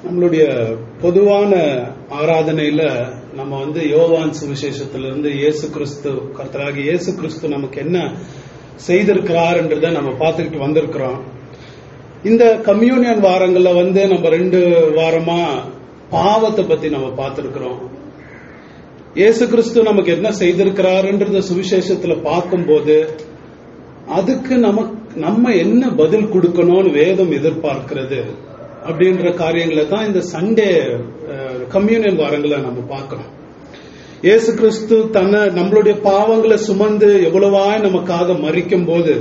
நம்மளுடைய பொதுவான ஆராதனையில நம்ம வந்து யோவான் சுவிசேஷத்திலிருந்து இயேசு கிறிஸ்து கர்த்தராகி இயேசு கிறிஸ்து நமக்கு என்ன செய்திருக்கிறார்ன்றத நம்ம பார்த்துக்கிட்டு வந்திருக்கிறோம் இந்த கம்யூனியன் வாரங்கள்ல வந்து நம்ம ரெண்டு வாரமா பாவத்தை பத்தி நம்ம பார்த்திருக்கிறோம் இயேசு கிறிஸ்து நமக்கு என்ன செய்திருக்கிறாருன்றத சுவிசேஷத்துல பார்க்கும்போது அதுக்கு நமக்கு நம்ம என்ன பதில் கொடுக்கணும்னு வேதம் எதிர்பார்க்கிறது அப்படின்ற காரியங்களை தான் இந்த சண்டே கம்யூனியன் வாரங்களை நம்ம பார்க்கணும் இயேசு கிறிஸ்து தன்னை நம்மளுடைய பாவங்களை சுமந்து எவ்வளவாய் நமக்காக மறிக்கும் போது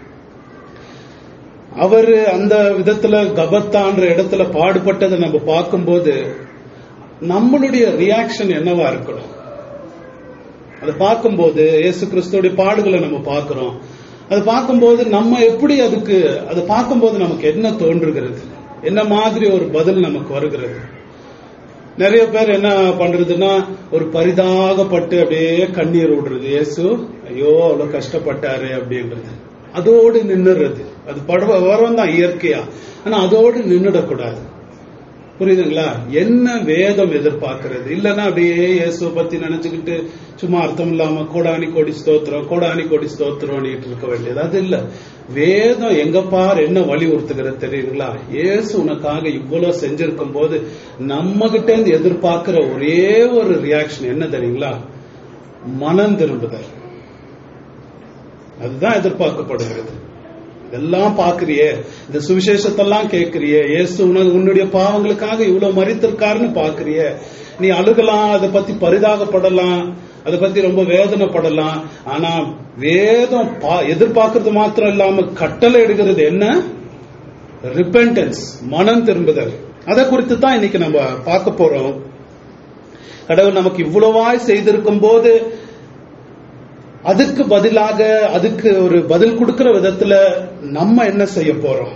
அவர் அந்த விதத்துல கபத்தான்ற இடத்துல பாடுபட்டதை நம்ம பார்க்கும்போது நம்மளுடைய ரியாக்ஷன் என்னவா இருக்கணும் அதை பார்க்கும்போது இயேசு கிறிஸ்துவோடைய பாடுகளை நம்ம பார்க்கிறோம் அதை பார்க்கும்போது நம்ம எப்படி அதுக்கு அதை பார்க்கும்போது நமக்கு என்ன தோன்றுகிறது என்ன மாதிரி ஒரு பதில் நமக்கு வருகிறது நிறைய பேர் என்ன பண்றதுன்னா ஒரு பரிதாகப்பட்டு அப்படியே கண்ணீர் விடுறது இயேசு ஐயோ அவ்வளவு கஷ்டப்பட்டாரு அப்படின்றது அதோடு நின்னுறது அது படுவ வரம் தான் இயற்கையா ஆனா அதோடு நின்றுடக்கூடாது புரியுதுங்களா என்ன வேதம் எதிர்பார்க்கிறது இல்லைன்னா அப்படியே இயேசுவை பத்தி நினைச்சுக்கிட்டு சும்மா அர்த்தம் இல்லாம கோடானி கோடி ஸ்தோத்திரம் கோடானி கோடி ஸ்தோத்திரம் இருக்க வேண்டியது அது இல்ல வேதம் எங்க பார் என்ன வலியுறுத்துகிறது தெரியுங்களா இயேசு உனக்காக இவ்வளவு செஞ்சிருக்கும் போது நம்ம கிட்ட இருந்து எதிர்பார்க்கிற ஒரே ஒரு ரியாக்ஷன் என்ன தெரியுங்களா மனம் திரும்புதல் அதுதான் எதிர்பார்க்கப்படுகிறது இதெல்லாம் பாக்குறியே இந்த சுவிசேஷத்தெல்லாம் கேட்கிறிய இயேசு உனக்கு உன்னுடைய பாவங்களுக்காக இவ்வளவு மறித்திருக்காருன்னு பாக்குறிய நீ அழுகலாம் அதை பத்தி பரிதாகப்படலாம் அதை பத்தி ரொம்ப வேதனைப்படலாம் ஆனா வேதம் எதிர்பார்க்கறது மாத்திரம் இல்லாம கட்டளை எடுக்கிறது என்ன ரிப்பென்டன்ஸ் மனம் திரும்புதல் அதை குறித்து தான் இன்னைக்கு நம்ம பார்க்க போறோம் கடவுள் நமக்கு இவ்வளவாய் செய்திருக்கும் போது அதுக்கு பதிலாக அதுக்கு ஒரு பதில் கொடுக்கிற விதத்துல நம்ம என்ன செய்ய போறோம்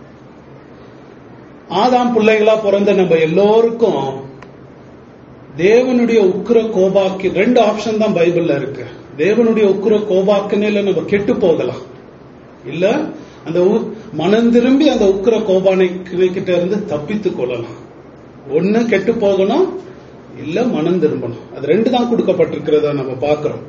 ஆதாம் பிள்ளைகளா பிறந்த நம்ம எல்லோருக்கும் தேவனுடைய உக்கிர கோபாக்கு ரெண்டு ஆப்ஷன் தான் பைபிள்ல இருக்கு தேவனுடைய உக்கிர கோபாக்குன்னு நம்ம கெட்டு போகலாம் இல்ல அந்த மனம் திரும்பி அந்த உக்கிர கோபானை கிட்ட இருந்து தப்பித்து கொள்ளலாம் ஒண்ணு கெட்டு போகணும் இல்ல மனம் திரும்பணும் அது ரெண்டு தான் கொடுக்கப்பட்டிருக்கிறத நம்ம பாக்குறோம்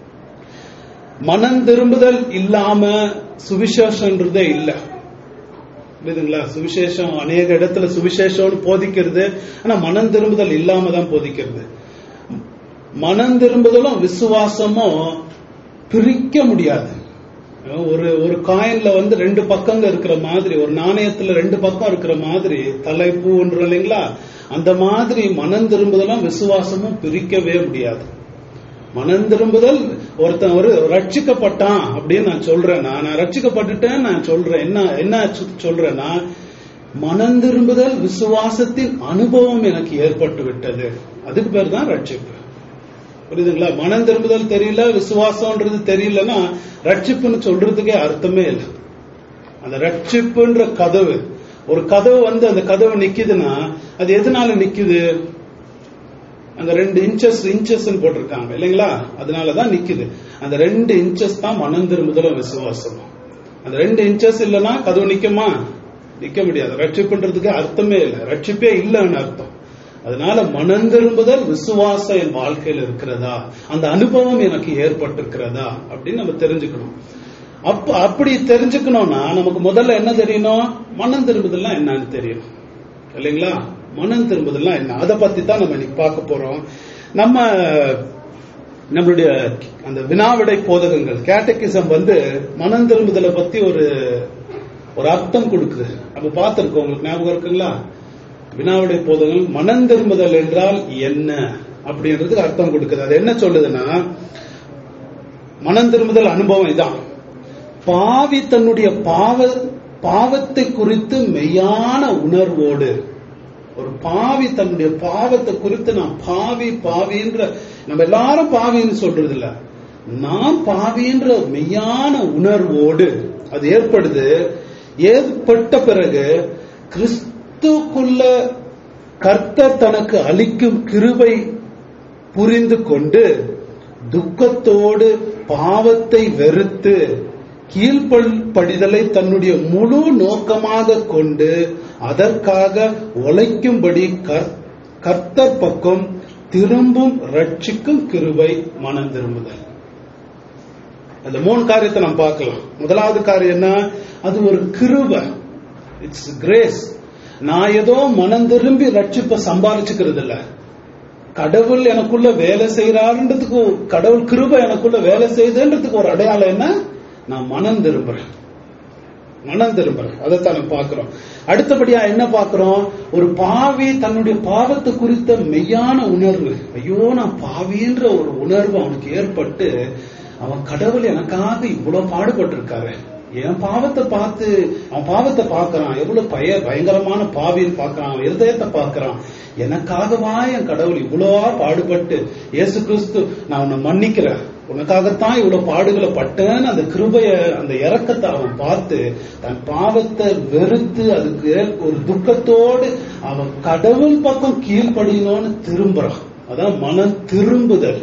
மனம் திரும்புதல் இல்லாம சுவிசேஷன்றதே இல்ல புரியுதுங்களா சுவிசேஷம் அநேக இடத்துல சுவிசேஷம்னு போதிக்கிறது ஆனா மனம் திரும்புதல் இல்லாம தான் போதிக்கிறது மனம் திரும்புதலும் விசுவாசமும் பிரிக்க முடியாது ஒரு ஒரு காயின்ல வந்து ரெண்டு பக்கங்க இருக்கிற மாதிரி ஒரு நாணயத்துல ரெண்டு பக்கம் இருக்கிற மாதிரி தலைப்பூன்ற இல்லைங்களா அந்த மாதிரி மனம் திரும்புதலும் விசுவாசமும் பிரிக்கவே முடியாது மனம் திரும்புதல் ஒருத்தன் ஒரு ரட்சிக்கப்பட்டான் அப்படின்னு நான் சொல்றேன்னா நான் ரட்சிக்கப்பட்டுட்டேன் நான் சொல்றேன் என்ன என்ன சொல்றேன்னா மனம் திரும்புதல் விசுவாசத்தின் அனுபவம் எனக்கு ஏற்பட்டு விட்டது அதுக்கு பேர் தான் ரட்சிப்பு புரியுதுங்களா மனம் திரும்புதல் தெரியல விசுவாசம்ன்றது தெரியலன்னா ரட்சிப்புன்னு சொல்றதுக்கே அர்த்தமே இல்லை அந்த ரட்சிப்புன்ற கதவு ஒரு கதவு வந்து அந்த கதவு நிக்குதுன்னா அது எதனால நிக்குது அங்க ரெண்டு இன்ச்சஸ் இன்ச்சஸ் போட்டிருக்காங்க இல்லைங்களா அதனாலதான் நிக்குது அந்த ரெண்டு இன்ச்சஸ் தான் மனம் திரும்புதலும் விசுவாசம் அந்த ரெண்டு இன்ச்சஸ் இல்லைன்னா கதவு நிக்குமா நிக்க முடியாது ரட்சிப்புன்றதுக்கு அர்த்தமே இல்லை ரட்சிப்பே இல்லைன்னு அர்த்தம் அதனால மனம் திரும்புதல் விசுவாசம் என் வாழ்க்கையில் இருக்கிறதா அந்த அனுபவம் எனக்கு ஏற்பட்டிருக்கிறதா அப்படின்னு நம்ம தெரிஞ்சுக்கணும் அப்ப அப்படி தெரிஞ்சுக்கணும்னா நமக்கு முதல்ல என்ன தெரியணும் மனம் திரும்புதல்லாம் என்னன்னு தெரியணும் இல்லைங்களா மனம் திரும்புதல்லாம் என்ன அதை பத்தி தான் நம்ம இன்னைக்கு பார்க்க போறோம் நம்ம நம்மளுடைய அந்த வினாவிடை போதகங்கள் கேட்டகிசம் வந்து மனம் திரும்புதலை பத்தி ஒரு ஒரு அர்த்தம் கொடுக்குது நம்ம பார்த்திருக்கோம் உங்களுக்கு ஞாபகம் இருக்குங்களா வினாவிடை போதகங்கள் மனம் திரும்புதல் என்றால் என்ன அப்படின்றதுக்கு அர்த்தம் கொடுக்குது அது என்ன சொல்லுதுன்னா மனம் திரும்புதல் அனுபவம் இதான் பாவி தன்னுடைய பாவ பாவத்தை குறித்து மெய்யான உணர்வோடு ஒரு பாவி தன்னுடைய பாவத்தை குறித்து நான் பாவி பாவின்ற நம்ம எல்லாரும் பாவின்னு சொல்றது இல்ல நான் பாவின்ற மெய்யான உணர்வோடு அது ஏற்படுது ஏற்பட்ட பிறகு கிறிஸ்துக்குள்ள கர்த்தர் தனக்கு அளிக்கும் கிருபை புரிந்து கொண்டு துக்கத்தோடு பாவத்தை வெறுத்து கீழ்ப்படிதலை தன்னுடைய முழு நோக்கமாக கொண்டு அதற்காக உழைக்கும்படி கர்- கர்த்தர் பக்கம் திரும்பும் ரட்சிக்கும் கிருபை மனம் திரும்புதல் அந்த மூணு காரியத்தை நம்ம பார்க்கலாம் முதலாவது காரியம் என்ன அது ஒரு கிருபை இட்ஸ் கிரேஸ் நான் ஏதோ மனம் திரும்பி ரட்சிப்பை சம்பாதிச்சுக்கிறது இல்ல கடவுள் எனக்குள்ள வேலை செய்யறாருன்றதுக்கு கடவுள் கிருபை எனக்குள்ள வேலை செய்யுதுன்றதுக்கு ஒரு அடையாளம் என்ன நான் மனம் திரும்புறேன் மனம் திரும்புறேன் அதைத்தான் நம்ம பார்க்கிறோம் அடுத்தபடியா என்ன பார்க்கிறோம் ஒரு பாவி தன்னுடைய பாவத்தை குறித்த மெய்யான உணர்வு ஐயோ நான் பாவின்ற ஒரு உணர்வு அவனுக்கு ஏற்பட்டு அவன் கடவுள் எனக்காக இவ்வளவு பாடுபட்டிருக்காரு என் பாவத்தை பார்த்து அவன் பாவத்தை பார்க்கறான் எவ்வளவு பய பயங்கரமான பாவின்னு பார்க்கறான் அவன் இருதயத்தை பார்க்கறான் எனக்காகவா என் கடவுள் இவ்வளவா பாடுபட்டு இயேசு கிறிஸ்து நான் உன்னை மன்னிக்கிறேன் உனக்காகத்தான் இவ்வளவு பாடுகளை பட்டேன்னு அந்த கிருபைய அந்த இறக்கத்தை அவன் பார்த்து தன் பாவத்தை வெறுத்து அதுக்கு ஒரு துக்கத்தோடு அவன் கடவுள் பக்கம் கீழ்ப்படியணும்னு திரும்புறான் அதான் மனம் திரும்புதல்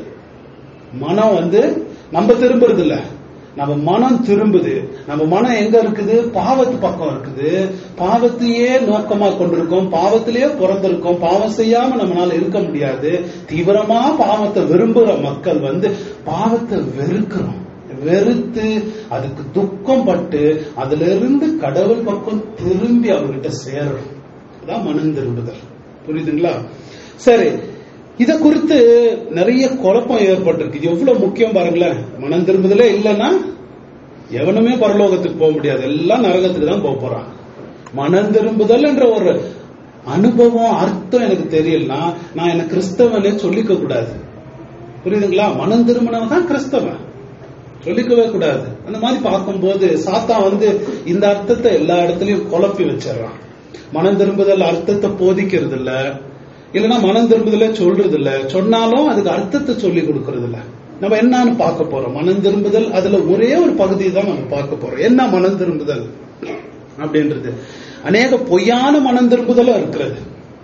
மனம் வந்து நம்ம திரும்புறது இல்ல நம்ம மனம் திரும்புது நம்ம மனம் எங்க இருக்குது பாவத்து பக்கம் இருக்குது பாவத்தையே நோக்கமா கொண்டிருக்கோம் பாவத்திலேயே பிறந்திருக்கோம் பாவம் செய்யாம நம்மளால இருக்க முடியாது தீவிரமா பாவத்தை விரும்புற மக்கள் வந்து பாவத்தை வெறுக்கிறோம் வெறுத்து அதுக்கு துக்கம் பட்டு அதுல இருந்து கடவுள் பக்கம் திரும்பி அவர்கிட்ட சேரணும் அதான் மனம் திரும்புதல் புரியுதுங்களா சரி இத குறித்து நிறைய குழப்பம் ஏற்பட்டிருக்கு இது எவ்வளவு முக்கியம் பாருங்களேன் மனம் திரும்புதலே இல்லைன்னா எவனுமே பரலோகத்துக்கு போக முடியாது எல்லாம் நரகத்துக்கு தான் போக போறான் மனம் திரும்புதல் என்ற ஒரு அனுபவம் அர்த்தம் எனக்கு தெரியலனா நான் என்ன கிறிஸ்தவனே சொல்லிக்க கூடாது புரியுதுங்களா மனம் திரும்பினவன் தான் கிறிஸ்தவன் சொல்லிக்கவே கூடாது அந்த மாதிரி பார்க்கும்போது சாத்தா வந்து இந்த அர்த்தத்தை எல்லா இடத்துலயும் குழப்பி வச்சிடறான் மனம் திரும்புதல் அர்த்தத்தை போதிக்கிறது இல்ல இல்லைன்னா மனம் திரும்புதலே சொல்றது இல்ல சொன்னாலும் அதுக்கு அர்த்தத்தை சொல்லி கொடுக்கறது இல்ல நம்ம என்னன்னு பார்க்க போறோம் மனம் திரும்புதல் அதுல ஒரே ஒரு பகுதியை தான் நம்ம பார்க்க போறோம் என்ன மனம் திரும்புதல் அப்படின்றது அநேக பொய்யான மனம் திரும்புதலும் இருக்கிறது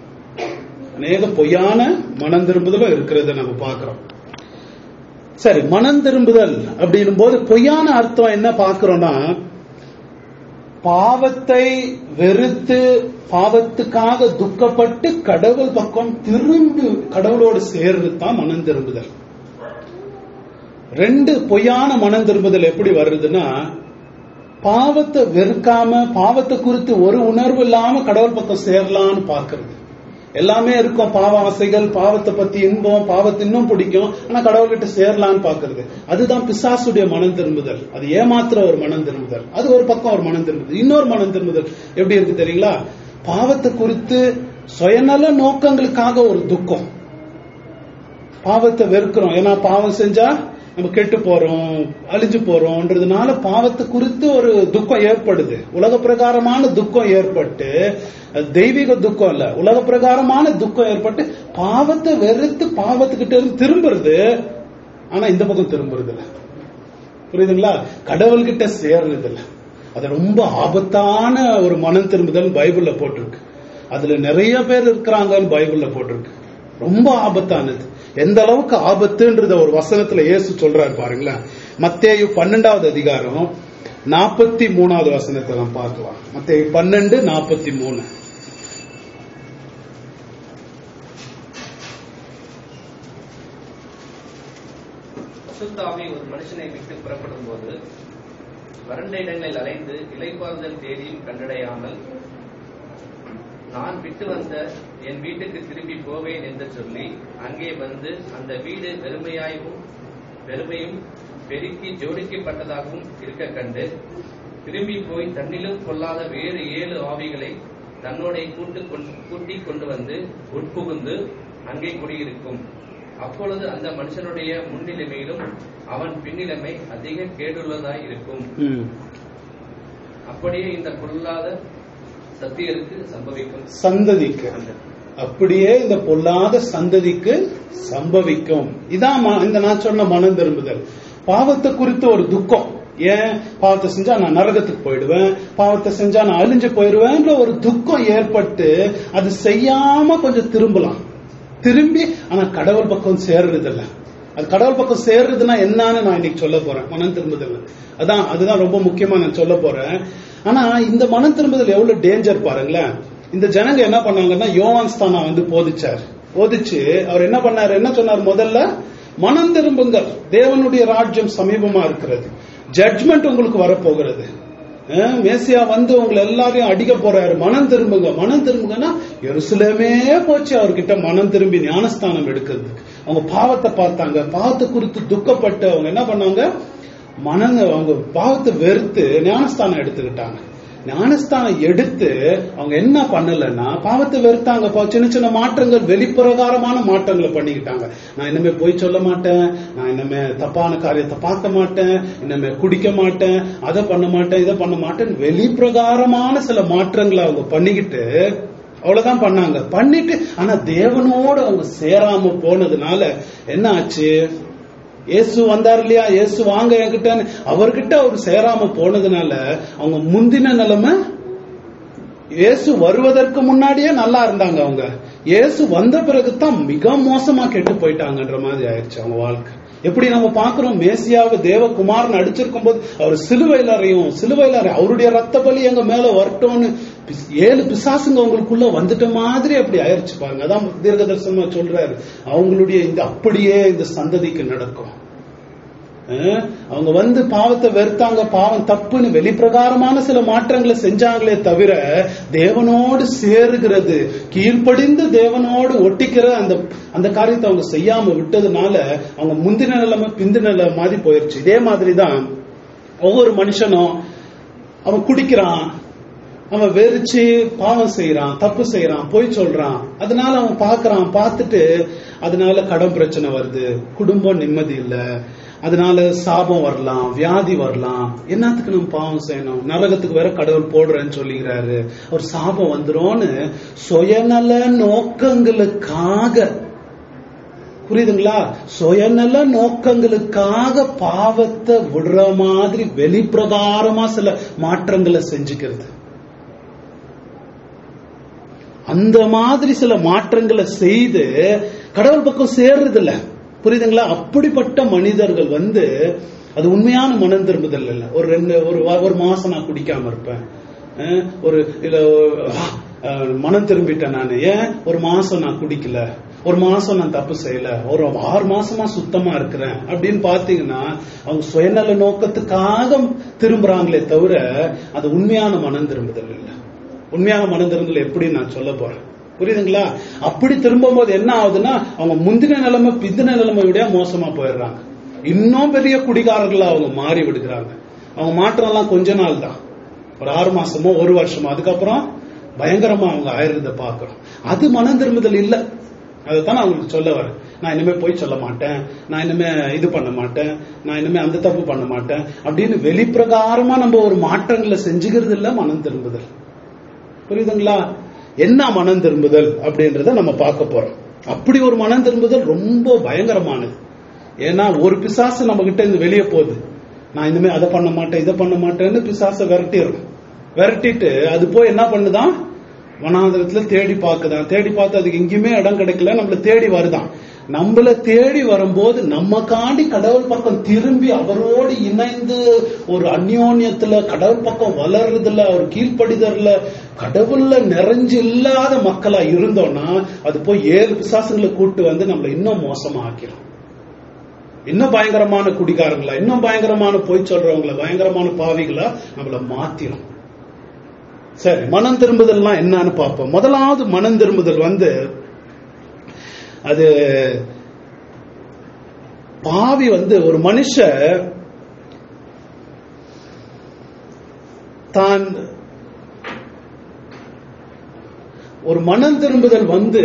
அநேக பொய்யான மனம் திரும்புதலும் இருக்கிறது நம்ம பார்க்கிறோம் சரி மனம் திரும்புதல் அப்படின்னும் போது பொய்யான அர்த்தம் என்ன பார்க்கிறோம்னா பாவத்தை வெறுத்து பாவத்துக்காக துக்கப்பட்டு கடவுள் பக்கம் திரும்பி கடவுளோடு சேர்றது தான் மனம் திரும்புதல் ரெண்டு பொய்யான மனம் திரும்புதல் எப்படி வருதுன்னா பாவத்தை வெறுக்காம பாவத்தை குறித்து ஒரு உணர்வு இல்லாம கடவுள் பக்கம் சேரலான்னு பாக்குறது எல்லாமே இருக்கும் பாவ ஆசைகள் பாவத்தை பத்தி இன்பம் பாவத்தை இன்னும் பிடிக்கும் ஆனா கடவுள்கிட்ட சேரலான்னு பாக்குறது அதுதான் பிசாசுடைய மனம் திரும்புதல் அது ஏமாத்துற ஒரு மனம் திரும்புதல் அது ஒரு பக்கம் ஒரு மனம் திரும்புதல் இன்னொரு மனம் திரும்புதல் எப்படி இருக்கு தெரியுங்களா பாவத்தை குறித்து சுயநல நோக்கங்களுக்காக ஒரு துக்கம் பாவத்தை வெறுக்கிறோம் ஏன்னா பாவம் செஞ்சா நம்ம கெட்டு போறோம் அழிஞ்சு போறோம்ன்றதுனால பாவத்தை குறித்து ஒரு துக்கம் ஏற்படுது உலக பிரகாரமான துக்கம் ஏற்பட்டு அது தெய்வீக துக்கம் இல்ல உலக பிரகாரமான துக்கம் ஏற்பட்டு பாவத்தை வெறுத்து பாவத்துக்கிட்ட இருந்து திரும்புறது ஆனா இந்த பக்கம் திரும்புறது இல்ல புரியுதுங்களா கடவுள்கிட்ட சேர்றது இல்ல அது ரொம்ப ஆபத்தான ஒரு மனம் திரும்புதல் பைபிள்ல போட்டிருக்கு அதுல நிறைய பேர் இருக்கிறாங்கன்னு பைபிள்ல போட்டிருக்கு ரொம்ப ஆபத்தானது எந்த அளவுக்கு ஆபத்துன்றத ஒரு வசனத்துல இயேசு சொல்றாரு பாருங்களேன் மத்தேயு பன்னெண்டாவது அதிகாரம் நாற்பத்தி மூணாவது வசனத்தை நம்ம பார்க்கலாம் மத்தேயு பன்னெண்டு நாற்பத்தி மூணு அசுத்தாவி ஒரு மனுஷனை விட்டு புறப்படும் போது வறண்ட இடங்களில் அலைந்து இலைப்பாறுதல் தேடியும் கண்டடையாமல் நான் விட்டு வந்த என் வீட்டுக்கு திரும்பி போவேன் என்று சொல்லி அங்கே வந்து அந்த வீடு வெறுமையாயும் வெறுமையும் பெருக்கி ஜோடிக்கப்பட்டதாகவும் இருக்க கண்டு திரும்பி போய் தன்னிலும் கொள்ளாத வேறு ஏழு ஆவிகளை தன்னோட கூட்டு கூட்டிக் கொண்டு வந்து உட்புகுந்து அங்கே குடியிருக்கும் அப்பொழுது அந்த மனுஷனுடைய முன்னிலைமையிலும் அவன் பின்னிலைமை அதிக கேடுள்ளதாய் இருக்கும் ம். அப்படியே இந்த பொல்லாத சத்தியருக்கு சம்பவிக்கும் சந்ததிக்கு அப்படியே இந்த பொல்லாத சந்ததிக்கு சம்பவிக்கும் இதான் ம- இந்த நான் சொன்ன மனம் திரும்புதல் பாவத்தை குறித்து ஒரு துக்கம் ஏன் பாவத்தை செஞ்சா நான் நரகத்துக்கு போயிடுவேன் பாவத்தை செஞ்சா நான் அழிஞ்சு போயிடுவேன்ற ஒரு துக்கம் ஏற்பட்டு அது செய்யாம கொஞ்சம் திரும்பலாம் திரும்பி ஆனா கடவுள் பக்கம் சேர்றது இல்ல அது கடவுள் பக்கம் சேர்றதுன்னா என்னன்னு நான் இன்னைக்கு சொல்ல போறேன் மனம் திரும்புதல் அதான் அதுதான் ரொம்ப முக்கியமா நான் சொல்ல போறேன் ஆனா இந்த மனம் திரும்புதல் எவ்வளவு டேஞ்சர் பாருங்களேன் இந்த ஜனங்க என்ன பண்ணாங்கன்னா யோவான் ஸ்தானா வந்து போதிச்சார் போதிச்சு அவர் என்ன பண்ணாரு என்ன சொன்னார் முதல்ல மனம் திரும்புங்கள் தேவனுடைய ராஜ்யம் சமீபமா இருக்கிறது ஜட்ஜ்மெண்ட் உங்களுக்கு வரப்போகிறது அஹ் மேசியா வந்து உங்களை எல்லாரையும் அடிக்க போறாரு மனம் திரும்புங்க மனம் திரும்புங்கன்னா எருசலேமே போச்சு அவர்கிட்ட மனம் திரும்பி ஞானஸ்தானம் எடுக்கிறதுக்கு அவங்க பாவத்தை பார்த்தாங்க பாவத்தை குறித்து துக்கப்பட்டு அவங்க என்ன பண்ணாங்க மனங்க அவங்க பாவத்தை வெறுத்து ஞானஸ்தானம் எடுத்துக்கிட்டாங்க ஞானஸ்தானம் எடுத்து அவங்க என்ன பண்ணலன்னா பாவத்தை வெறுத்தாங்க பா- சின்ன சின்ன மாற்றங்கள் வெளிப்பிரகாரமான மாற்றங்களை பண்ணிக்கிட்டாங்க நான் இனிமே போய் சொல்ல மாட்டேன் நான் இனிமே தப்பான காரியத்தை பார்க்க மாட்டேன் இனிமே குடிக்க மாட்டேன் அதை பண்ண மாட்டேன் இதை பண்ண மாட்டேன் வெளிப்பிரகாரமான சில மாற்றங்களை அவங்க பண்ணிக்கிட்டு அவ்வளவுதான் பண்ணாங்க பண்ணிட்டு ஆனா தேவனோடு அவங்க சேராம போனதுனால என்ன ஆச்சு இயேசு வந்தார் இல்லையா இயேசு வாங்க என்கிட்ட அவர்கிட்ட அவர் சேராம போனதுனால அவங்க முந்தின நிலைமை இயேசு வருவதற்கு முன்னாடியே நல்லா இருந்தாங்க அவங்க இயேசு வந்த பிறகுதான் மிக மோசமா கெட்டு போயிட்டாங்கன்ற மாதிரி ஆயிடுச்சு அவங்க வாழ்க்கை எப்படி நம்ம பாக்குறோம் மேசியாவை தேவகுமாரன் அடிச்சிருக்கும் போது அவர் சிலுவையில் அறையும் சிலுவையில் அறை அவருடைய ரத்த பலி எங்க மேல வரட்டும்னு பிஸ்- ஏழு பிசாசுங்க அவங்களுக்குள்ள வந்துட்ட மாதிரி அப்படி ஆயிடுச்சு பாருங்க அதான் தீர்க்க தரிசனமா சொல்றாரு அவங்களுடைய இந்த அப்படியே இந்த சந்ததிக்கு நடக்கும் அஹ் அவங்க வந்து பாவத்தை வெறுத்தாங்க பாவம் தப்புன்னு வெளிப்பிரகாரமான சில மாற்றங்களை செஞ்சாங்களே தவிர தேவனோடு சேருகிறது கீழ்ப்படிந்து தேவனோடு ஒட்டிக்கிற அந்த அந்த காரியத்தை அவங்க செய்யாம விட்டதுனால அவங்க முந்தின நிலைமை பிந்தின நிலைமை மாதிரி போயிருச்சு இதே மாதிரி தான் ஒவ்வொரு மனுஷனும் அவன் குடிக்கிறான் அவன் வெறிச்சு பாவம் செய்யறான் தப்பு செய்யறான் பொய் சொல்றான் அதனால அவன் பார்க்கறான் பார்த்துட்டு அதனால கடன் பிரச்சனை வருது குடும்பம் நிம்மதி இல்ல அதனால சாபம் வரலாம் வியாதி வரலாம் என்னத்துக்கு நம்ம பாவம் செய்யணும் நரகத்துக்கு வேற கடவுள் போடுறேன்னு சொல்லிக்கிறாரு ஒரு சாபம் வந்துரும்னு சுயநல நோக்கங்களுக்காக புரியுதுங்களா சுயநல நோக்கங்களுக்காக பாவத்தை விடுற மாதிரி வெளிப்பிரகாரமா சில மாற்றங்களை செஞ்சுக்கிறது அந்த மாதிரி சில மாற்றங்களை செய்து கடவுள் பக்கம் சேர்றது இல்ல புரியுதுங்களா அப்படிப்பட்ட மனிதர்கள் வந்து அது உண்மையான மனம் திரும்புதல் இல்ல ஒரு ரெண்டு ஒரு வா- ஒரு மாசம் நான் குடிக்காம இருப்பேன் அஹ் ஒரு இல்ல ஆ, அஹ், மனம் திரும்பிட்டேன் நான் ஏன் ஒரு மாசம் நான் குடிக்கல ஒரு மாசம் நான் தப்பு செய்யல ஒரு ஆறு மாசமா சுத்தமா இருக்கிறேன் அப்படின்னு பாத்தீங்கன்னா அவங்க சுயநல நோக்கத்துக்காக திரும்புறாங்களே தவிர அது உண்மையான மனம் திரும்புதல் இல்லை உண்மையான மனம் திரும்புதல் எப்படி நான் சொல்ல போறேன் புரியுதுங்களா அப்படி திரும்பும் போது என்ன ஆகுதுன்னா அவங்க முந்தின நிலைமை பிந்தின நிலைமை விட மோசமா போயிடுறாங்க இன்னும் பெரிய குடிகாரர்களா அவங்க மாறி விடுகிறாங்க அவங்க மாற்றம் எல்லாம் கொஞ்ச நாள் தான் ஒரு ஆறு மாசமோ ஒரு வருஷமோ அதுக்கப்புறம் பயங்கரமா அவங்க ஆயிரத பாக்குறோம் அது மனம் திரும்புதல் இல்ல அதைத்தான் நான் உங்களுக்கு சொல்ல வரேன் நான் இனிமே போய் சொல்ல மாட்டேன் நான் இனிமே இது பண்ண மாட்டேன் நான் இனிமே அந்த தப்பு பண்ண மாட்டேன் அப்படின்னு வெளிப்பிரகாரமா நம்ம ஒரு மாற்றங்களை செஞ்சுக்கிறது இல்ல மனம் திரும்புதல் புரியுதுங்களா என்ன மனம் திரும்புதல் அப்படின்றத நம்ம பார்க்க போறோம் அப்படி ஒரு மனம் திரும்புதல் ரொம்ப பயங்கரமானது ஏன்னா ஒரு பிசாசு நம்ம கிட்ட இருந்து வெளியே போகுது நான் இனிமே அதை பண்ண மாட்டேன் இதை பண்ண மாட்டேன்னு பிசாசை விரட்டிடுறோம் விரட்டிட்டு அது போய் என்ன பண்ணுதான் வனாந்திரத்துல தேடி பார்க்குதான் தேடி பார்த்து அதுக்கு எங்கேயுமே இடம் கிடைக்கல நம்மள தேடி வருதான் நம்மள தேடி வரும்போது நம்ம காண்டி கடவுள் பக்கம் திரும்பி அவரோடு இணைந்து ஒரு அந்யோன்யத்துல கடவுள் பக்கம் வளர்றதுல ஒரு கீழ்ப்படிதல்ல கடவுள்ல நிறைஞ்சு இல்லாத மக்களா இருந்தோம்னா அது போய் ஏழு பிசாசுங்களை கூட்டு வந்து நம்மள இன்னும் மோசமா ஆக்கிரும் இன்னும் பயங்கரமான குடிகாரங்களா இன்னும் பயங்கரமான பொய் சொல்றவங்கள பயங்கரமான பாவிகளா நம்மள மாத்திரும் சரி மனம் திரும்புதல்னா என்னன்னு பார்ப்போம் முதலாவது மனம் திரும்புதல் வந்து அது பாவி வந்து ஒரு மனுஷ தான் ஒரு மனம் திரும்புதல் வந்து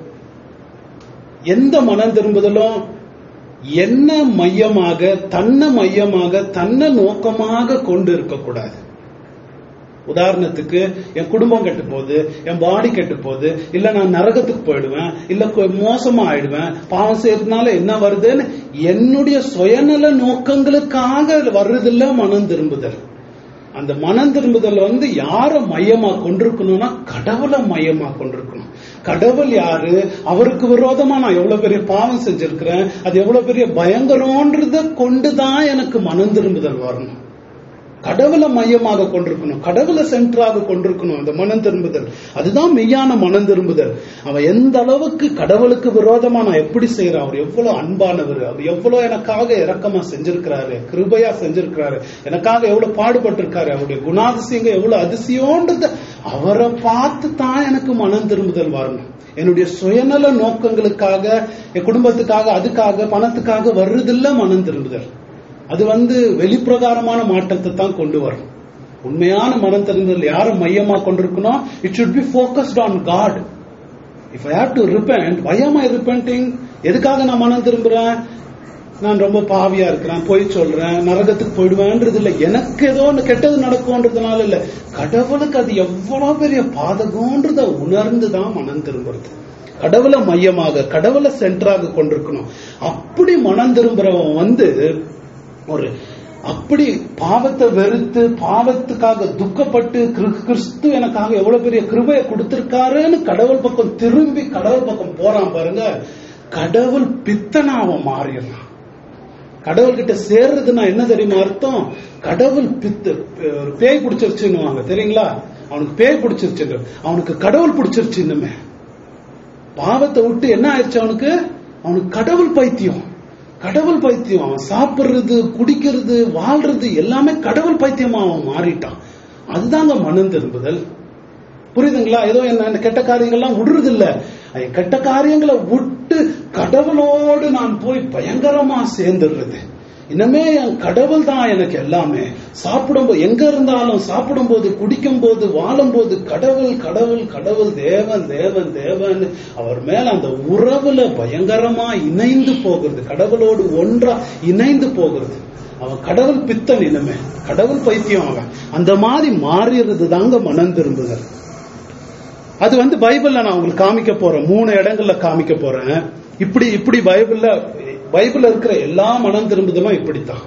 எந்த மனம் திரும்புதலும் என்ன மையமாக தன்னை மையமாக தன்னை நோக்கமாக கொண்டு இருக்கக்கூடாது உதாரணத்துக்கு என் குடும்பம் கெட்டு போகுது என் பாடி கெட்டு போகுது இல்ல நான் நரகத்துக்கு போயிடுவேன் இல்ல கொ- மோசமா ஆயிடுவேன் பாவம் செய்யறதுனால என்ன வருதுன்னு என்னுடைய சுயநல நோக்கங்களுக்காக வர்றதில்ல மனம் திரும்புதல் அந்த மனம் திரும்புதல் வந்து யார மையமா கொண்டிருக்கணும்னா கடவுளை மையமா கொண்டிருக்கணும் கடவுள் யாரு அவருக்கு விரோதமா நான் எவ்வளவு பெரிய பாவம் செஞ்சிருக்கிறேன் அது எவ்வளவு பெரிய பயங்கரம்ன்றத கொண்டுதான் எனக்கு மனம் திரும்புதல் வரணும் கடவுளை மையமாக கொண்டிருக்கணும் கடவுளை சென்டராக கொண்டிருக்கணும் அந்த மனம் திரும்புதல் அதுதான் மெய்யான மனம் திரும்புதல் அவன் எந்த அளவுக்கு கடவுளுக்கு விரோதமா நான் எப்படி செய்யறேன் அவர் எவ்வளவு அன்பானவர் அவர் எவ்வளவு எனக்காக இரக்கமா செஞ்சிருக்கிறாரு கிருபையா செஞ்சிருக்கிறாரு எனக்காக எவ்வளவு பாடுபட்டிருக்காரு அவருடைய குணாதிசயங்க எவ்வளவு அதிசயம்ன்றது அவரை பார்த்து தான் எனக்கு மனம் திரும்புதல் வரணும் என்னுடைய சுயநல நோக்கங்களுக்காக என் குடும்பத்துக்காக அதுக்காக பணத்துக்காக வர்றதில்ல மனம் திரும்புதல் அது வந்து வெளிப்பிரகாரமான மாற்றத்தை தான் கொண்டு வரும் உண்மையான மனம் தெரிந்தல் யாரும் மையமா கொண்டிருக்கணும் it should be focused on God if I have to repent why am I repenting எதுக்காக நான் மனம் திரும்புறேன் நான் ரொம்ப பாவியா இருக்கிறேன் பொய் சொல்றேன் நரகத்துக்கு போயிடுவேன்றது இல்ல எனக்கு ஏதோ ஒன்று கெட்டது நடக்கும்ன்றதுனால இல்ல கடவுளுக்கு அது எவ்வளவு பெரிய பாதகம்ன்றத உணர்ந்து தான் மனம் திரும்புறது கடவுளை மையமாக கடவுளை சென்டராக கொண்டிருக்கணும் அப்படி மனம் திரும்புறவன் வந்து ஒரு அப்படி பாவத்தை வெறுத்து பாவத்துக்காக துக்கப்பட்டு கிறிஸ்- கிறிஸ்து எனக்காக எவ்வளவு பெரிய கிருபையை கொடுத்திருக்காருன்னு கடவுள் பக்கம் திரும்பி கடவுள் பக்கம் போறான் பாருங்க கடவுள் பித்தனா அவன் மாறிடலாம் கடவுள்கிட்ட சேர்றதுன்னா என்ன தெரியுமா அர்த்தம் கடவுள் பித்து ஒரு பேய் பிடிச்சிருச்சுன்னுவாங்க தெரியுங்களா அவனுக்கு பேய் பிடிச்சிருச்சு அவனுக்கு கடவுள் பிடிச்சிருச்சு இன்னுமே பாவத்தை விட்டு என்ன ஆயிடுச்சு அவனுக்கு அவனுக்கு கடவுள் பைத்தியம் கடவுள் பைத்தியம் அவன் சாப்பிடுறது குடிக்கிறது வாழ்றது எல்லாமே கடவுள் பைத்தியமா அவன் மாறிட்டான் அதுதாங்க மனம் திரும்புதல் புரியுதுங்களா ஏதோ என்ன இந்த கெட்ட காரியங்கள்லாம் விடுறது இல்ல அது கெட்ட காரியங்களை விட்டு கடவுளோடு நான் போய் பயங்கரமா சேர்ந்துடுறது இனிமே என் கடவுள் தான் எனக்கு எல்லாமே சாப்பிடும்போது எங்க இருந்தாலும் சாப்பிடும்போது குடிக்கும்போது வாழும்போது கடவுள் கடவுள் கடவுள் தேவன் தேவன் தேவன் அவர் மேல அந்த உறவுல பயங்கரமா இணைந்து போகிறது கடவுளோடு ஒன்றா இணைந்து போகிறது அவன் கடவுள் பித்தன் இனிமே கடவுள் பைத்தியம் அவன் அந்த மாதிரி மாறிடுறது தாங்க மனம் திரும்புதல் அது வந்து பைபிள்ல நான் உங்களுக்கு காமிக்க போறேன் மூணு இடங்கள்ல காமிக்க போறேன் இப்படி இப்படி பைபிள்ல பைபிள்ல இருக்கிற எல்லா மனம் திரும்புதலும் இப்படித்தான்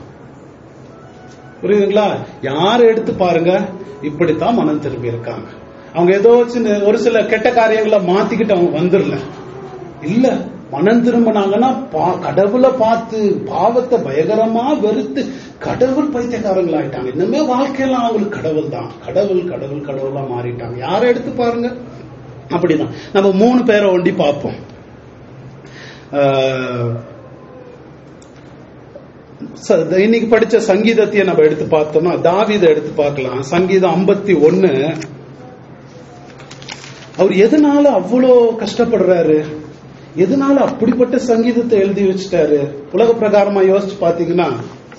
புரியுதுங்களா யார் எடுத்து பாருங்க இப்படித்தான் மனம் திரும்பி இருக்காங்க அவங்க ஏதோ சின்ன ஒரு சில கெட்ட காரியங்களை மாத்திக்கிட்டு அவங்க வந்துடல இல்ல மனம் திரும்பினாங்கன்னா பா- கடவுளை பார்த்து பாவத்தை பயங்கரமா வெறுத்து கடவுள் பைத்தியக்காரங்களாயிட்டாங்க இன்னுமே வாழ்க்கையெல்லாம் அவங்களுக்கு கடவுள் தான் கடவுள் கடவுள் கடவுளா மாறிட்டாங்க யாரை எடுத்து பாருங்க அப்படிதான் நம்ம மூணு பேரை ஒண்டி பார்ப்போம் ஆஹ், ச- இன்னைக்கு படிச்ச சங்கீதத்தையே நம்ம எடுத்து பார்த்தோம்னா தாவீதை எடுத்து பார்க்கலாம் சங்கீதம் ஐம்பத்தி ஒன்னு அவர் எதனால அவ்வளோ கஷ்டப்படுறாரு எதனால அப்படிப்பட்ட சங்கீதத்தை எழுதி வச்சுட்டாரு உலக பிரகாரமா யோசிச்சு பாத்தீங்கன்னா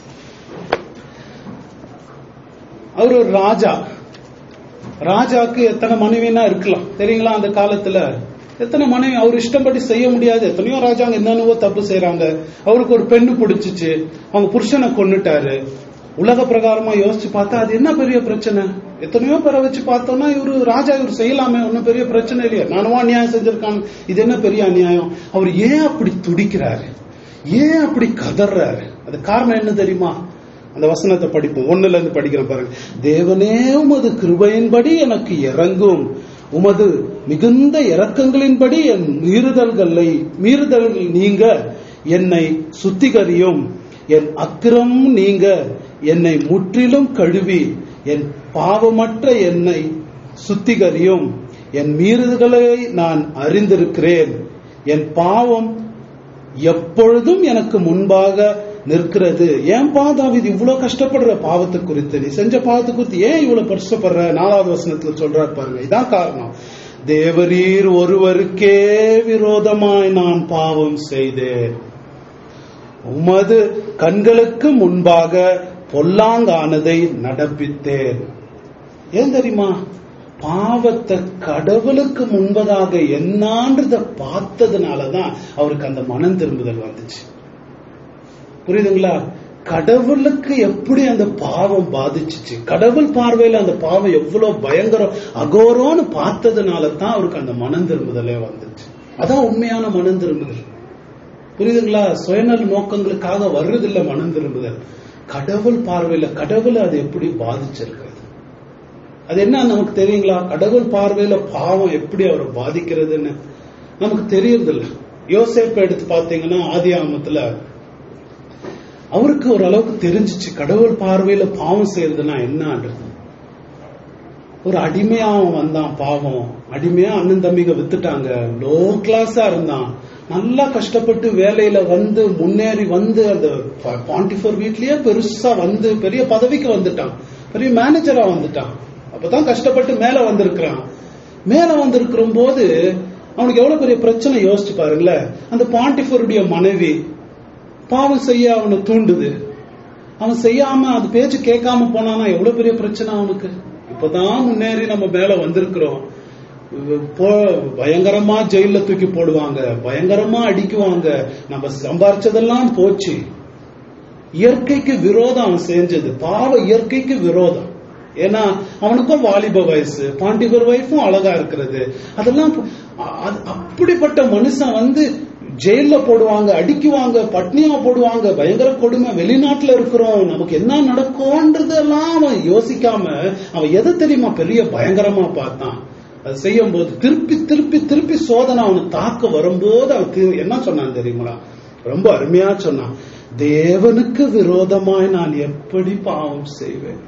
அவர் ஒரு ராஜா ராஜாக்கு எத்தனை மனைவினா இருக்கலாம் தெரியுங்களா அந்த காலத்துல எத்தனை மனைவி அவர் இஷ்டப்படி செய்ய முடியாது எத்தனையோ ராஜாங்க என்னென்னவோ தப்பு செய்றாங்க அவருக்கு ஒரு பெண்ணு பிடிச்சிச்சு அவங்க புருஷனை கொன்னுட்டாரு உலக பிரகாரமா யோசிச்சு பார்த்தா அது என்ன பெரிய பிரச்சனை எத்தனையோ பேரை வச்சு பார்த்தோம்னா இவரு ராஜா இவர் செய்யலாமே ஒன்னும் பெரிய பிரச்சனை இல்லையா நானும் அநியாயம் செஞ்சிருக்காங்க இது என்ன பெரிய அநியாயம் அவர் ஏன் அப்படி துடிக்கிறாரு ஏன் அப்படி கதறாரு அது காரணம் என்ன தெரியுமா அந்த வசனத்தை படிப்போம் ஒண்ணுல இருந்து படிக்கிறேன் பாருங்க தேவனே உமது கிருபையின்படி எனக்கு இறங்கும் உமது மிகுந்த இரக்கங்களின்படி என் மீறுதல்களை மீறுதல்கள் நீங்க என்னை சுத்திகரியும் என் அக்கிரம் நீங்க என்னை முற்றிலும் கழுவி என் பாவமற்ற என்னை சுத்திகரியும் என் மீறுதல்களை நான் அறிந்திருக்கிறேன் என் பாவம் எப்பொழுதும் எனக்கு முன்பாக நிற்கிறது ஏன் பாதாவிது இவ்வளவு கஷ்டப்படுற பாவத்தை குறித்து நீ செஞ்ச பாவத்தை குறித்து ஏன் இவ்வளவு கஷ்டப்படுற நாலாவது வசனத்துல சொல்றாரு பாருங்க இதான் காரணம் தேவரீர் ஒருவருக்கே விரோதமாய் நான் பாவம் செய்தேன் உமது கண்களுக்கு முன்பாக பொல்லாங்கானதை நடப்பித்தேன் ஏன் தெரியுமா பாவத்தை கடவுளுக்கு முன்பதாக என்னான்றத பார்த்ததுனாலதான் அவருக்கு அந்த மனம் திரும்புதல் வந்துச்சு புரியுதுங்களா கடவுளுக்கு எப்படி அந்த பாவம் பாதிச்சுச்சு கடவுள் பார்வையில அந்த பாவம் எவ்வளவு பயங்கரம் அகோரோன்னு பார்த்ததுனால தான் அவருக்கு அந்த மனம் திரும்புதலே வந்துச்சு அதான் உண்மையான மனம் திரும்புதல் புரியுதுங்களா சுயநல நோக்கங்களுக்காக வர்றதில்ல மனம் திரும்புதல் கடவுள் பார்வையில கடவுளை அது எப்படி பாதிச்சிருக்கிறது அது என்ன நமக்கு தெரியுங்களா கடவுள் பார்வையில பாவம் எப்படி அவரை பாதிக்கிறதுன்னு நமக்கு தெரியறதில்ல யோசேப்பை எடுத்து பார்த்தீங்கன்னா ஆதி ஆமத்துல அவருக்கு ஓரளவுக்கு தெரிஞ்சிச்சு கடவுள் பார்வையில பாவம் செய்யறதுன்னா என்னன்றது ஒரு அடிமையா அவன் வந்தான் பாவம் அடிமையா அண்ணன் தம்பிங்க வித்துட்டாங்க லோ கிளாஸா இருந்தான் நல்லா கஷ்டப்பட்டு வேலையில வந்து முன்னேறி வந்து அந்த பாண்டிஃபர் வீட்லயே பெருசா வந்து பெரிய பதவிக்கு வந்துட்டான் பெரிய மேனேஜரா வந்துட்டான் அப்பதான் கஷ்டப்பட்டு மேல வந்திருக்கிறான் மேல வந்திருக்கிற போது அவனுக்கு எவ்வளவு பெரிய பிரச்சனை யோசிச்சு பாருங்களேன் அந்த பாண்டிஃபருடைய மனைவி பாவம் செய்ய அவனை தூண்டுது அவன் செய்யாம அது பேச்சு கேட்காம போனானா எவ்வளவு பெரிய பிரச்சனை அவனுக்கு இப்பதான் முன்னேறி நம்ம மேல வந்திருக்கிறோம் போ- பயங்கரமா ஜெயில தூக்கி போடுவாங்க பயங்கரமா அடிக்குவாங்க நம்ம சம்பாரிச்சதெல்லாம் போச்சு இயற்கைக்கு விரோதம் அவன் செஞ்சது பாவ இயற்கைக்கு விரோதம் ஏன்னா அவனுக்கும் வாலிப வயசு பாண்டிபர் வைஃபும் அழகா இருக்கிறது அதெல்லாம் பு- அ- அது- அப்படிப்பட்ட மனுஷன் வந்து ஜெயில போடுவாங்க அடிக்குவாங்க பட்னியா போடுவாங்க பயங்கர கொடுமை வெளிநாட்டுல இருக்கிறோம் நமக்கு என்ன நடக்கும்ன்றதெல்லாம் அவன் யோசிக்காம அவன் எதை தெரியுமா பெரிய பயங்கரமா பார்த்தான் அது செய்யும் போது திருப்பி திருப்பி திருப்பி சோதனை அவனை தாக்க வரும்போது அவன் தி- என்ன சொன்னான் தெரியுங்களா ரொம்ப அருமையா சொன்னான் தேவனுக்கு விரோதமாய் நான் எப்படி பாவம் செய்வேன்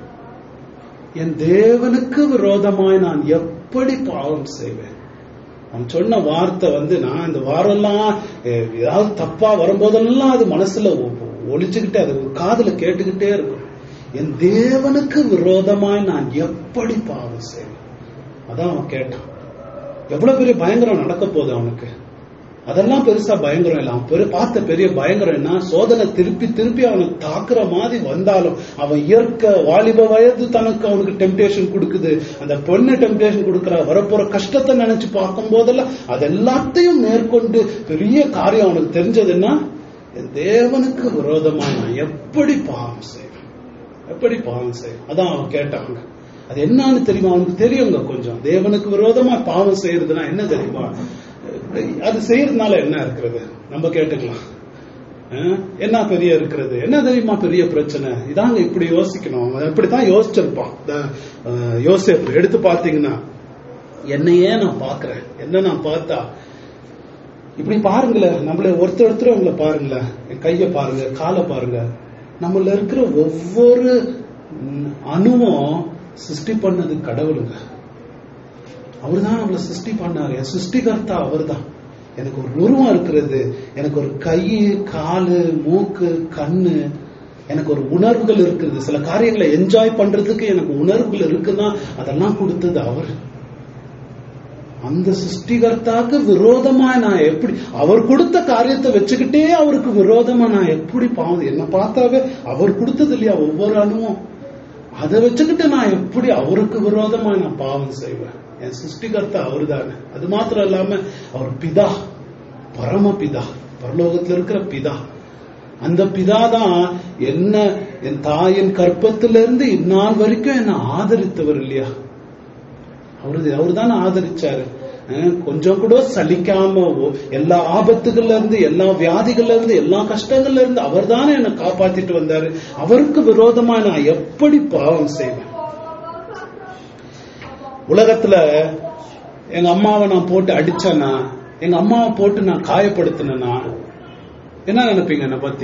என் தேவனுக்கு விரோதமாய் நான் எப்படி பாவம் செய்வேன் அவன் சொன்ன வார்த்தை வந்து நான் இந்த வாரம்லாம் அஹ், ஏதாவது தப்பா வரும்போதெல்லாம் அது மனசுல ஒ- ஒலிச்சுக்கிட்டே அது காதுல கேட்டுக்கிட்டே இருக்கும் என் தேவனுக்கு விரோதமாய் நான் எப்படி பாவம் செய்வேன் அதான் அவன் கேட்டான் எவ்வளவு பெரிய பயங்கரம் நடக்க போகுது அவனுக்கு அதெல்லாம் பெருசா பயங்கரம் இல்லை அவன் பெரு பார்த்த பெரிய பயங்கரம் என்ன சோதனை திருப்பி திருப்பி அவனுக்கு தாக்குற மாதிரி வந்தாலும் அவன் இயற்கை வாலிப வயது தனக்கு அவனுக்கு டெம்டேஷன் கொடுக்குது அந்த பொண்ணு டெம்டேஷன் கொடுக்குற வரப்போற கஷ்டத்தை நினைச்சு பார்க்கும் போதெல்லாம் அது எல்லாத்தையும் மேற்கொண்டு பெரிய காரியம் அவனுக்கு தெரிஞ்சதுன்னா என் தேவனுக்கு விரோதமா நான் எப்படி பாவம் செய்வேன் எப்படி பாவம் செய்வேன் அதான் அவன் கேட்டாங்க அது என்னன்னு தெரியுமா அவனுக்கு தெரியுங்க கொஞ்சம் தேவனுக்கு விரோதமா பாவம் செய்யறதுன்னா என்ன தெரியுமா அது செய்யறதுனால என்ன இருக்கிறது நம்ம கேட்டுக்கலாம் அஹ், என்ன பெரிய இருக்கிறது என்ன தெரியுமா பெரிய பிரச்சனை இதாங்க இப்படி யோசிக்கணும் அவன் இப்படித்தான் யோசிச்சிருப்பான் இந்த, அஹ், யோசேப்பு எடுத்து பார்த்தீங்கன்னா என்னையே நான் பார்க்கிறேன் என்ன நான் பார்த்தா இப்படி பாருங்களேன் நம்மள ஒருத்தர் ஒருத்தர் உங்களை பாருங்களேன் என் கைய பாருங்க காலை பாருங்க நம்மள இருக்கிற ஒவ்வொரு ம், அணுவும் சிருஷ்டி பண்ணது கடவுளுங்க அவர்தான் நம்மளை சிருஷ்டி பண்ணாரு என் சிருஷ்டிகர்த்தா அவர்தான் எனக்கு ஒரு உருவம் இருக்கிறது எனக்கு ஒரு கை காலு மூக்கு கண்ணு எனக்கு ஒரு உணர்வுகள் இருக்குது சில காரியங்களை என்ஜாய் பண்றதுக்கு எனக்கு உணர்வுகள் இருக்குன்னா அதெல்லாம் கொடுத்தது அவர் அந்த சிருஷ்டிகர்த்தாக்கு விரோதமா நான் எப்படி அவர் கொடுத்த காரியத்தை வச்சுக்கிட்டே அவருக்கு விரோதமா நான் எப்படி பாவம் என்ன பார்த்தாவே அவர் கொடுத்தது இல்லையா ஒவ்வொரு அணுவும் அதை வச்சுக்கிட்டு நான் எப்படி அவருக்கு விரோதமா நான் பாவம் செய்வேன் என் சிருஷ்டிகர்த்தா அவர் தானே அது மாத்திரம் இல்லாம அவர் பிதா பரம பிதா பரலோகத்துல இருக்கிற பிதா அந்த பிதா தான் என்ன என் தாயின் கற்பத்திலிருந்து இந்நாள் வரைக்கும் என்ன ஆதரித்தவர் இல்லையா அவரு அவர் தானே ஆதரிச்சாரு அஹ் கொஞ்சம் கூட சலிக்காம ஓ- எல்லா ஆபத்துகள்ல இருந்து எல்லா வியாதிகள்ல இருந்து எல்லா கஷ்டங்கள்ல இருந்து அவர் தானே என்னை காப்பாத்திட்டு வந்தாரு அவருக்கு விரோதமா நான் எப்படி பாவம் செய்வேன் உலகத்துல எங்க அம்மாவை நான் போட்டு அடிச்சேன்னா எங்க அம்மாவை போட்டு நான் காயப்படுத்தினேன்னா என்ன நினைப்பீங்க என்னை பத்தி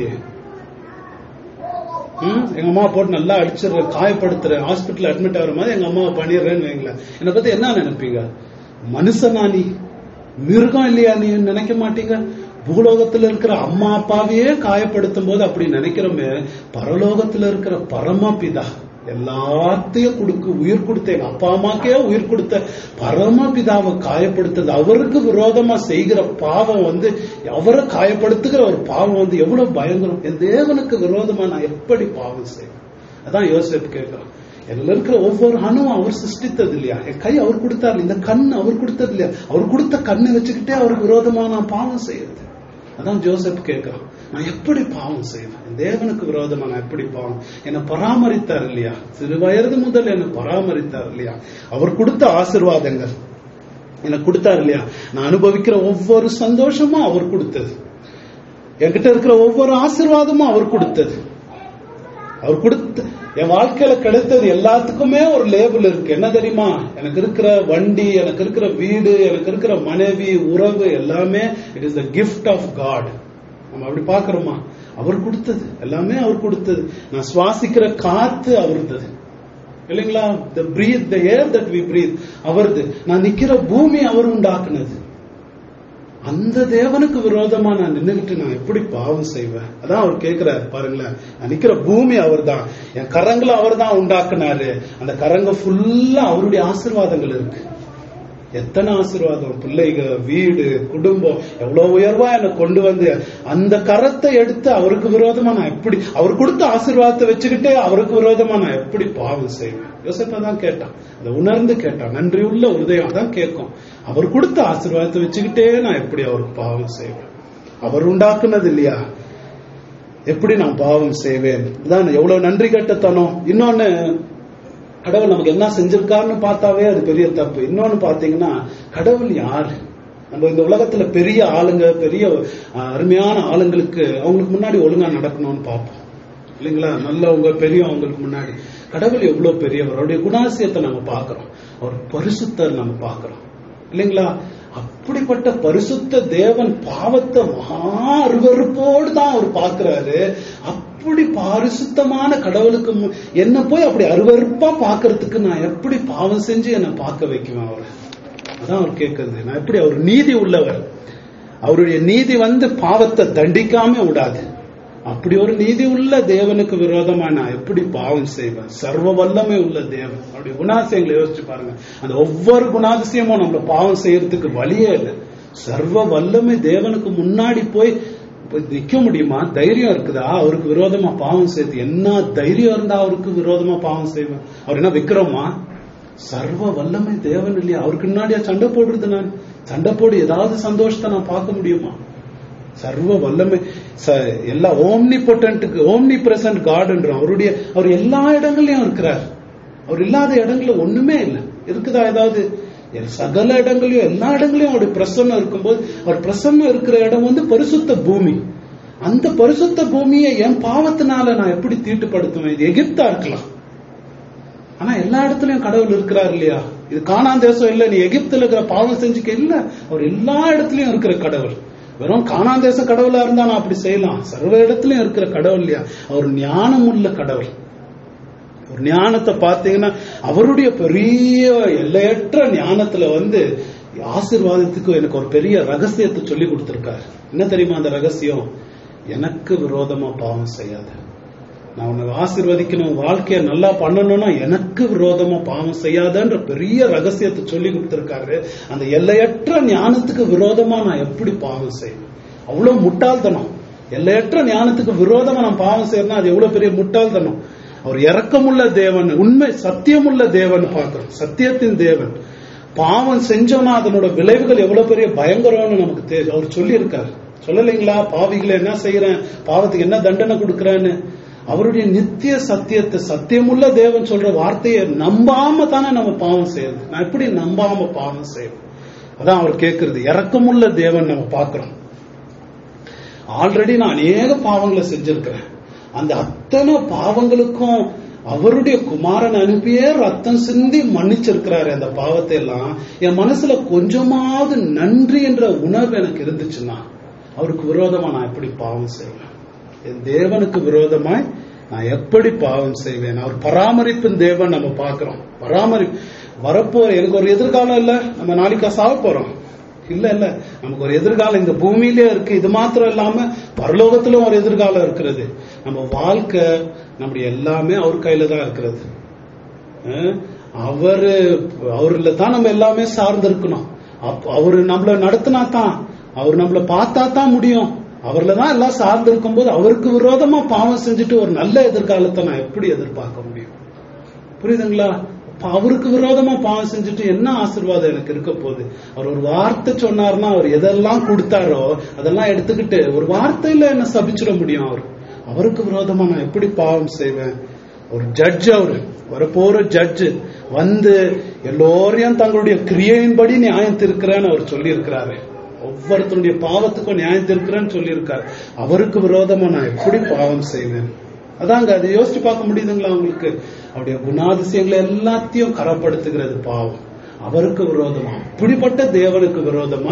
ம்? எங்க அம்மா போட்டு நல்லா அடிச்சிடுறேன் காயப்படுத்துறேன் ஹாஸ்பிட்டல் அட்மிட் ஆகிற மாதிரி எங்க அம்மாவை பண்ணிடுறேன்னு வைங்களேன் என்னை பத்தி என்ன நினைப்பீங்க மனுஷனா நீ மிருகம் இல்லையா நீ நினைக்க மாட்டீங்க பூலோகத்துல இருக்கிற அம்மா அப்பாவையே காயப்படுத்தும் போது அப்படி நினைக்கிறோமே பரலோகத்துல இருக்கிற பரமபிதா எல்லாத்தையும் கொடுக்கு உயிர் கொடுத்த எங்க அப்பா அம்மாக்கே உயிர் கொடுத்த பரமபிதாவை காயப்படுத்துறது அவருக்கு விரோதமா செய்கிற பாவம் வந்து அவரை காயப்படுத்துகிற ஒரு பாவம் வந்து எவ்வளவு பயங்கரம் என் தேவனுக்கு விரோதமா நான் எப்படி பாவம் செய்வேன் அதான் யோசிப்பு கேட்கிறோம் இதுல இருக்கிற ஒவ்வொரு அணுவும் அவர் சிருஷ்டித்தது இல்லையா என் கை அவர் கொடுத்தாரு இந்த கண் அவர் கொடுத்தது இல்லையா அவர் கொடுத்த கண்ணை வச்சுக்கிட்டே அவருக்கு விரோதமா நான் பாவம் செய்யறது அதான் ஜோசப் கேட்கிறான் நான் எப்படி பாவம் செய்வேன் என் தேவனுக்கு விரோதமா நான் எப்படி பாவம் என்னை பராமரித்தார் இல்லையா சிறு வயது முதல் என்னை பராமரித்தார் இல்லையா அவர் கொடுத்த ஆசிர்வாதங்கள் எனக்கு கொடுத்தார் இல்லையா நான் அனுபவிக்கிற ஒவ்வொரு சந்தோஷமும் அவர் கொடுத்தது என்கிட்ட இருக்கிற ஒவ்வொரு ஆசிர்வாதமும் அவர் கொடுத்தது அவர் கொடுத்த என் வாழ்க்கையில கிடைத்தது எல்லாத்துக்குமே ஒரு லேபிள் இருக்கு என்ன தெரியுமா எனக்கு இருக்கிற வண்டி எனக்கு இருக்கிற வீடு எனக்கு இருக்கிற மனைவி உறவு எல்லாமே it is the gift of God நம்ம அப்படி பாக்குறோமா அவர் கொடுத்தது எல்லாமே அவர் கொடுத்தது நான் சுவாசிக்கிற காத்து அவர்தது இல்லைங்களா the breath the air that we breathe அவரது நான் நிக்கிற பூமி அவர் உண்டாக்குனது அந்த தேவனுக்கு விரோதமா நான் நின்னுகிட்டு நான் எப்படி பாவம் செய்வேன் அதான் அவர் கேட்கிறாரு பாருங்களேன் நான் நிக்கிற பூமி அவர்தான் என் கரங்களை அவர் தான் உண்டாக்குனாரு அந்த கரங்க ஃபுல்லா அவருடைய ஆசீர்வாதங்கள் இருக்கு எத்தனை ஆசீர்வாதம் பிள்ளைக வீடு குடும்பம் எவ்வளவு உயர்வா என்னை கொண்டு வந்து அந்த கரத்தை எடுத்து அவருக்கு விரோதமா நான் எப்படி அவர் கொடுத்த ஆசீர்வாதத்தை வச்சுக்கிட்டே அவருக்கு விரோதமா நான் எப்படி பாவம் செய்வேன் யோசிப்பா தான் கேட்டான் அதை உணர்ந்து கேட்டான் நன்றி உள்ள உதயம் தான் கேட்கும் அவர் கொடுத்த ஆசீர்வாதத்தை வச்சுக்கிட்டே நான் எப்படி அவருக்கு பாவம் செய்வேன் அவர் உண்டாக்குனது இல்லையா எப்படி நான் பாவம் செய்வேன் இதான் எவ்வளவு நன்றி கட்டத்தனம் இன்னொன்னு கடவுள் நமக்கு என்ன செஞ்சிருக்காருன்னு பார்த்தாவே அது பெரிய தப்பு இன்னொன்னு பாத்தீங்கன்னா கடவுள் யாரு நம்ம இந்த உலகத்துல பெரிய ஆளுங்க பெரிய அஹ், அருமையான ஆளுங்களுக்கு அவங்களுக்கு முன்னாடி ஒழுங்கா நடக்கணும்னு பார்ப்போம் இல்லைங்களா நல்லவங்க பெரியவங்களுக்கு முன்னாடி கடவுள் எவ்வளவு பெரியவர் அவருடைய குணாசியத்தை நம்ம பார்க்கிறோம் அவர் பரிசுத்தர் நம்ம பார்க்கிறோம் இல்லைங்களா அப்படிப்பட்ட பரிசுத்த தேவன் பாவத்தை மகா அருவருப்போடு தான் அவர் பார்க்கிறாரு அப்படி பரிசுத்தமான கடவுளுக்கு மு- என்ன போய் அப்படி அருவருப்பா பார்க்கிறதுக்கு நான் எப்படி பாவம் செஞ்சு என்னை பார்க்க வைக்குவேன் அவரை அதான் அவர் கேட்கறது நான் எப்படி அவர் நீதி உள்ளவர் அவருடைய நீதி வந்து பாவத்தை தண்டிக்காம விடாது அப்படி ஒரு நீதி உள்ள தேவனுக்கு விரோதமா நான் எப்படி பாவம் செய்வேன் சர்வ வல்லமை உள்ள தேவன் அவருடைய குணாதிசயங்களை யோசிச்சு பாருங்க அந்த ஒவ்வொரு குணாதிசயமும் நம்மள பாவம் செய்யறதுக்கு வழியே இல்லை சர்வ வல்லமை தேவனுக்கு முன்னாடி போய் போய் நிக்க முடியுமா தைரியம் இருக்குதா அவருக்கு விரோதமா பாவம் செய்து என்ன தைரியம் இருந்தா அவருக்கு விரோதமா பாவம் செய்வேன் அவர் என்ன விக்ரமா சர்வ வல்லமை தேவன் இல்லையா அவருக்கு முன்னாடியா சண்டை போடுறது நான் சண்டை போடு ஏதாவது சந்தோஷத்தை நான் பார்க்க முடியுமா சர்வ வல்லமை ச- எல்லா ஓம்னி பொட்டன்ட்டுக்கு ஓம்னி பிரசன்ட் காடுன்றோம் அவருடைய அவர் எல்லா இடங்கள்லயும் இருக்கிறார் அவர் இல்லாத இடங்கள்ல ஒண்ணுமே இல்லை இருக்குதா ஏதாவது எல் சகல இடங்களையும் எல்லா இடங்களையும் அவருடைய பிரசன்னம் இருக்கும்போது அவர் பிரசன்னம் இருக்கிற இடம் வந்து பரிசுத்த பூமி அந்த பரிசுத்த பூமியை என் பாவத்தினால நான் எப்படி தீட்டுப்படுத்துவேன் இது எகிப்தா இருக்கலாம் ஆனா எல்லா இடத்துலயும் கடவுள் இருக்கிறார் இல்லையா இது காணான் தேசம் இல்ல நீ எகிப்துல இருக்கிற பாவம் செஞ்சுக்க இல்ல அவர் எல்லா இடத்துலயும் இருக்கிற கடவுள் வெறும் காணான் தேச கடவுளா இருந்தா நான் அப்படி செய்யலாம் சர்வ இடத்துலயும் இருக்கிற கடவுள் இல்லையா அவர் ஞானம் உள்ள கடவுள் ஒரு ஞானத்தை பார்த்தீங்கன்னா அவருடைய பெரிய எல்லையற்ற ஞானத்துல வந்து ஆசீர்வாதத்துக்கு எனக்கு ஒரு பெரிய ரகசியத்தை சொல்லி கொடுத்திருக்காரு என்ன தெரியுமா அந்த ரகசியம் எனக்கு விரோதமா பாவம் செய்யாத நான் உன்னை ஆசீர்வதிக்கணும் உன் வாழ்க்கைய நல்லா பண்ணணும்னா எனக்கு விரோதமா பாவம் செய்யாதன்ற பெரிய ரகசியத்தை சொல்லி கொடுத்திருக்காரு அந்த எல்லையற்ற ஞானத்துக்கு விரோதமா நான் எப்படி பாவம் செய்வேன் அவ்வளவு முட்டாள்தனம் எல்லையற்ற ஞானத்துக்கு விரோதமா நான் பாவம் செய்யறேன்னா அது எவ்வளவு பெரிய முட்டாள்தனம் அவர் இரக்கமுள்ள தேவன் உண்மை சத்தியமுள்ள தேவன் பார்க்கிறோம் சத்தியத்தின் தேவன் பாவம் செஞ்சோம்னா அதனோட விளைவுகள் எவ்வளவு பெரிய பயங்கரம்னு நமக்கு தெரியும் அவர் சொல்லியிருக்காரு சொல்லலைங்களா பாவிகளை என்ன செய்யறேன் பாவத்துக்கு என்ன தண்டனை கொடுக்கறேன்னு அவருடைய நித்திய சத்தியத்தை சத்தியமுள்ள தேவன் சொல்ற வார்த்தையை நம்பாம தானே நம்ம பாவம் செய்யறது நான் எப்படி நம்பாம பாவம் செய்யறது அதான் அவர் கேட்கறது இரக்கமுள்ள தேவன் நம்ம பார்க்கிறோம் ஆல்ரெடி நான் அநேக பாவங்களை செஞ்சிருக்கிறேன் அந்த அத்தனை பாவங்களுக்கும் அவருடைய குமாரன் அனுப்பியே ரத்தம் சிந்தி மன்னிச்சிருக்கிறாரு அந்த பாவத்தை எல்லாம் என் மனசுல கொஞ்சமாவது நன்றி என்ற உணர்வு எனக்கு இருந்துச்சுன்னா அவருக்கு விரோதமா நான் எப்படி பாவம் செய்வேன் என் தேவனுக்கு விரோதமாய் நான் எப்படி பாவம் செய்வேன் அவர் பராமரிப்பின் தேவன் நம்ம பார்க்கிறோம் பராமரிப்பு வரப்போற எனக்கு ஒரு எதிர்காலம் இல்ல நம்ம நாளைக்கா சாக போறோம் இல்ல இல்ல நமக்கு ஒரு எதிர்காலம் இந்த பூமியிலே இருக்கு இது மாத்திரம் இல்லாம பரலோகத்திலும் ஒரு எதிர்காலம் இருக்கிறது நம்ம வாழ்க்கை நம்முடைய எல்லாமே அவர் கையில தான் இருக்கிறது அஹ் அவரு அவர்ல தான் நம்ம எல்லாமே சார்ந்து இருக்கணும் அப்ப அவரு நம்மள நடத்தினா தான் அவர் நம்மள பார்த்தா தான் முடியும் அவர்ல தான் எல்லாம் சார்ந்து இருக்கும்போது அவருக்கு விரோதமா பாவம் செஞ்சுட்டு ஒரு நல்ல எதிர்காலத்தை நான் எப்படி எதிர்பார்க்க முடியும் புரியுதுங்களா அப்ப அவருக்கு விரோதமா பாவம் செஞ்சுட்டு என்ன ஆசீர்வாதம் எனக்கு இருக்க போகுது அவர் ஒரு வார்த்தை சொன்னார்னா அவர் எதெல்லாம் கொடுத்தாரோ அதெல்லாம் எடுத்துக்கிட்டு ஒரு வார்த்தையில என்ன சபிச்சிட முடியும் அவர் அவருக்கு விரோதமா நான் எப்படி பாவம் செய்வேன் ஒரு ஜட்ஜ் அவரு வரப்போற ஜட்ஜ் வந்து எல்லோரையும் தங்களுடைய கிரியையின்படி நியாயம் திருக்கிறேன்னு அவர் சொல்லி இருக்கிறாரு ஒவ்வொருத்தருடைய பாவத்துக்கும் நியாயம் திருக்கிறேன்னு சொல்லியிருக்காரு அவருக்கு விரோதமா நான் எப்படி பாவம் செய்வேன் அதாங்க அதை யோசிச்சு பார்க்க முடியுதுங்களா உங்களுக்கு அவருடைய குணாதிசயங்களை எல்லாத்தையும் கரப்படுத்துகிறது பாவம் அவருக்கு விரோதமா அப்படிப்பட்ட தேவனுக்கு விரோதமாய்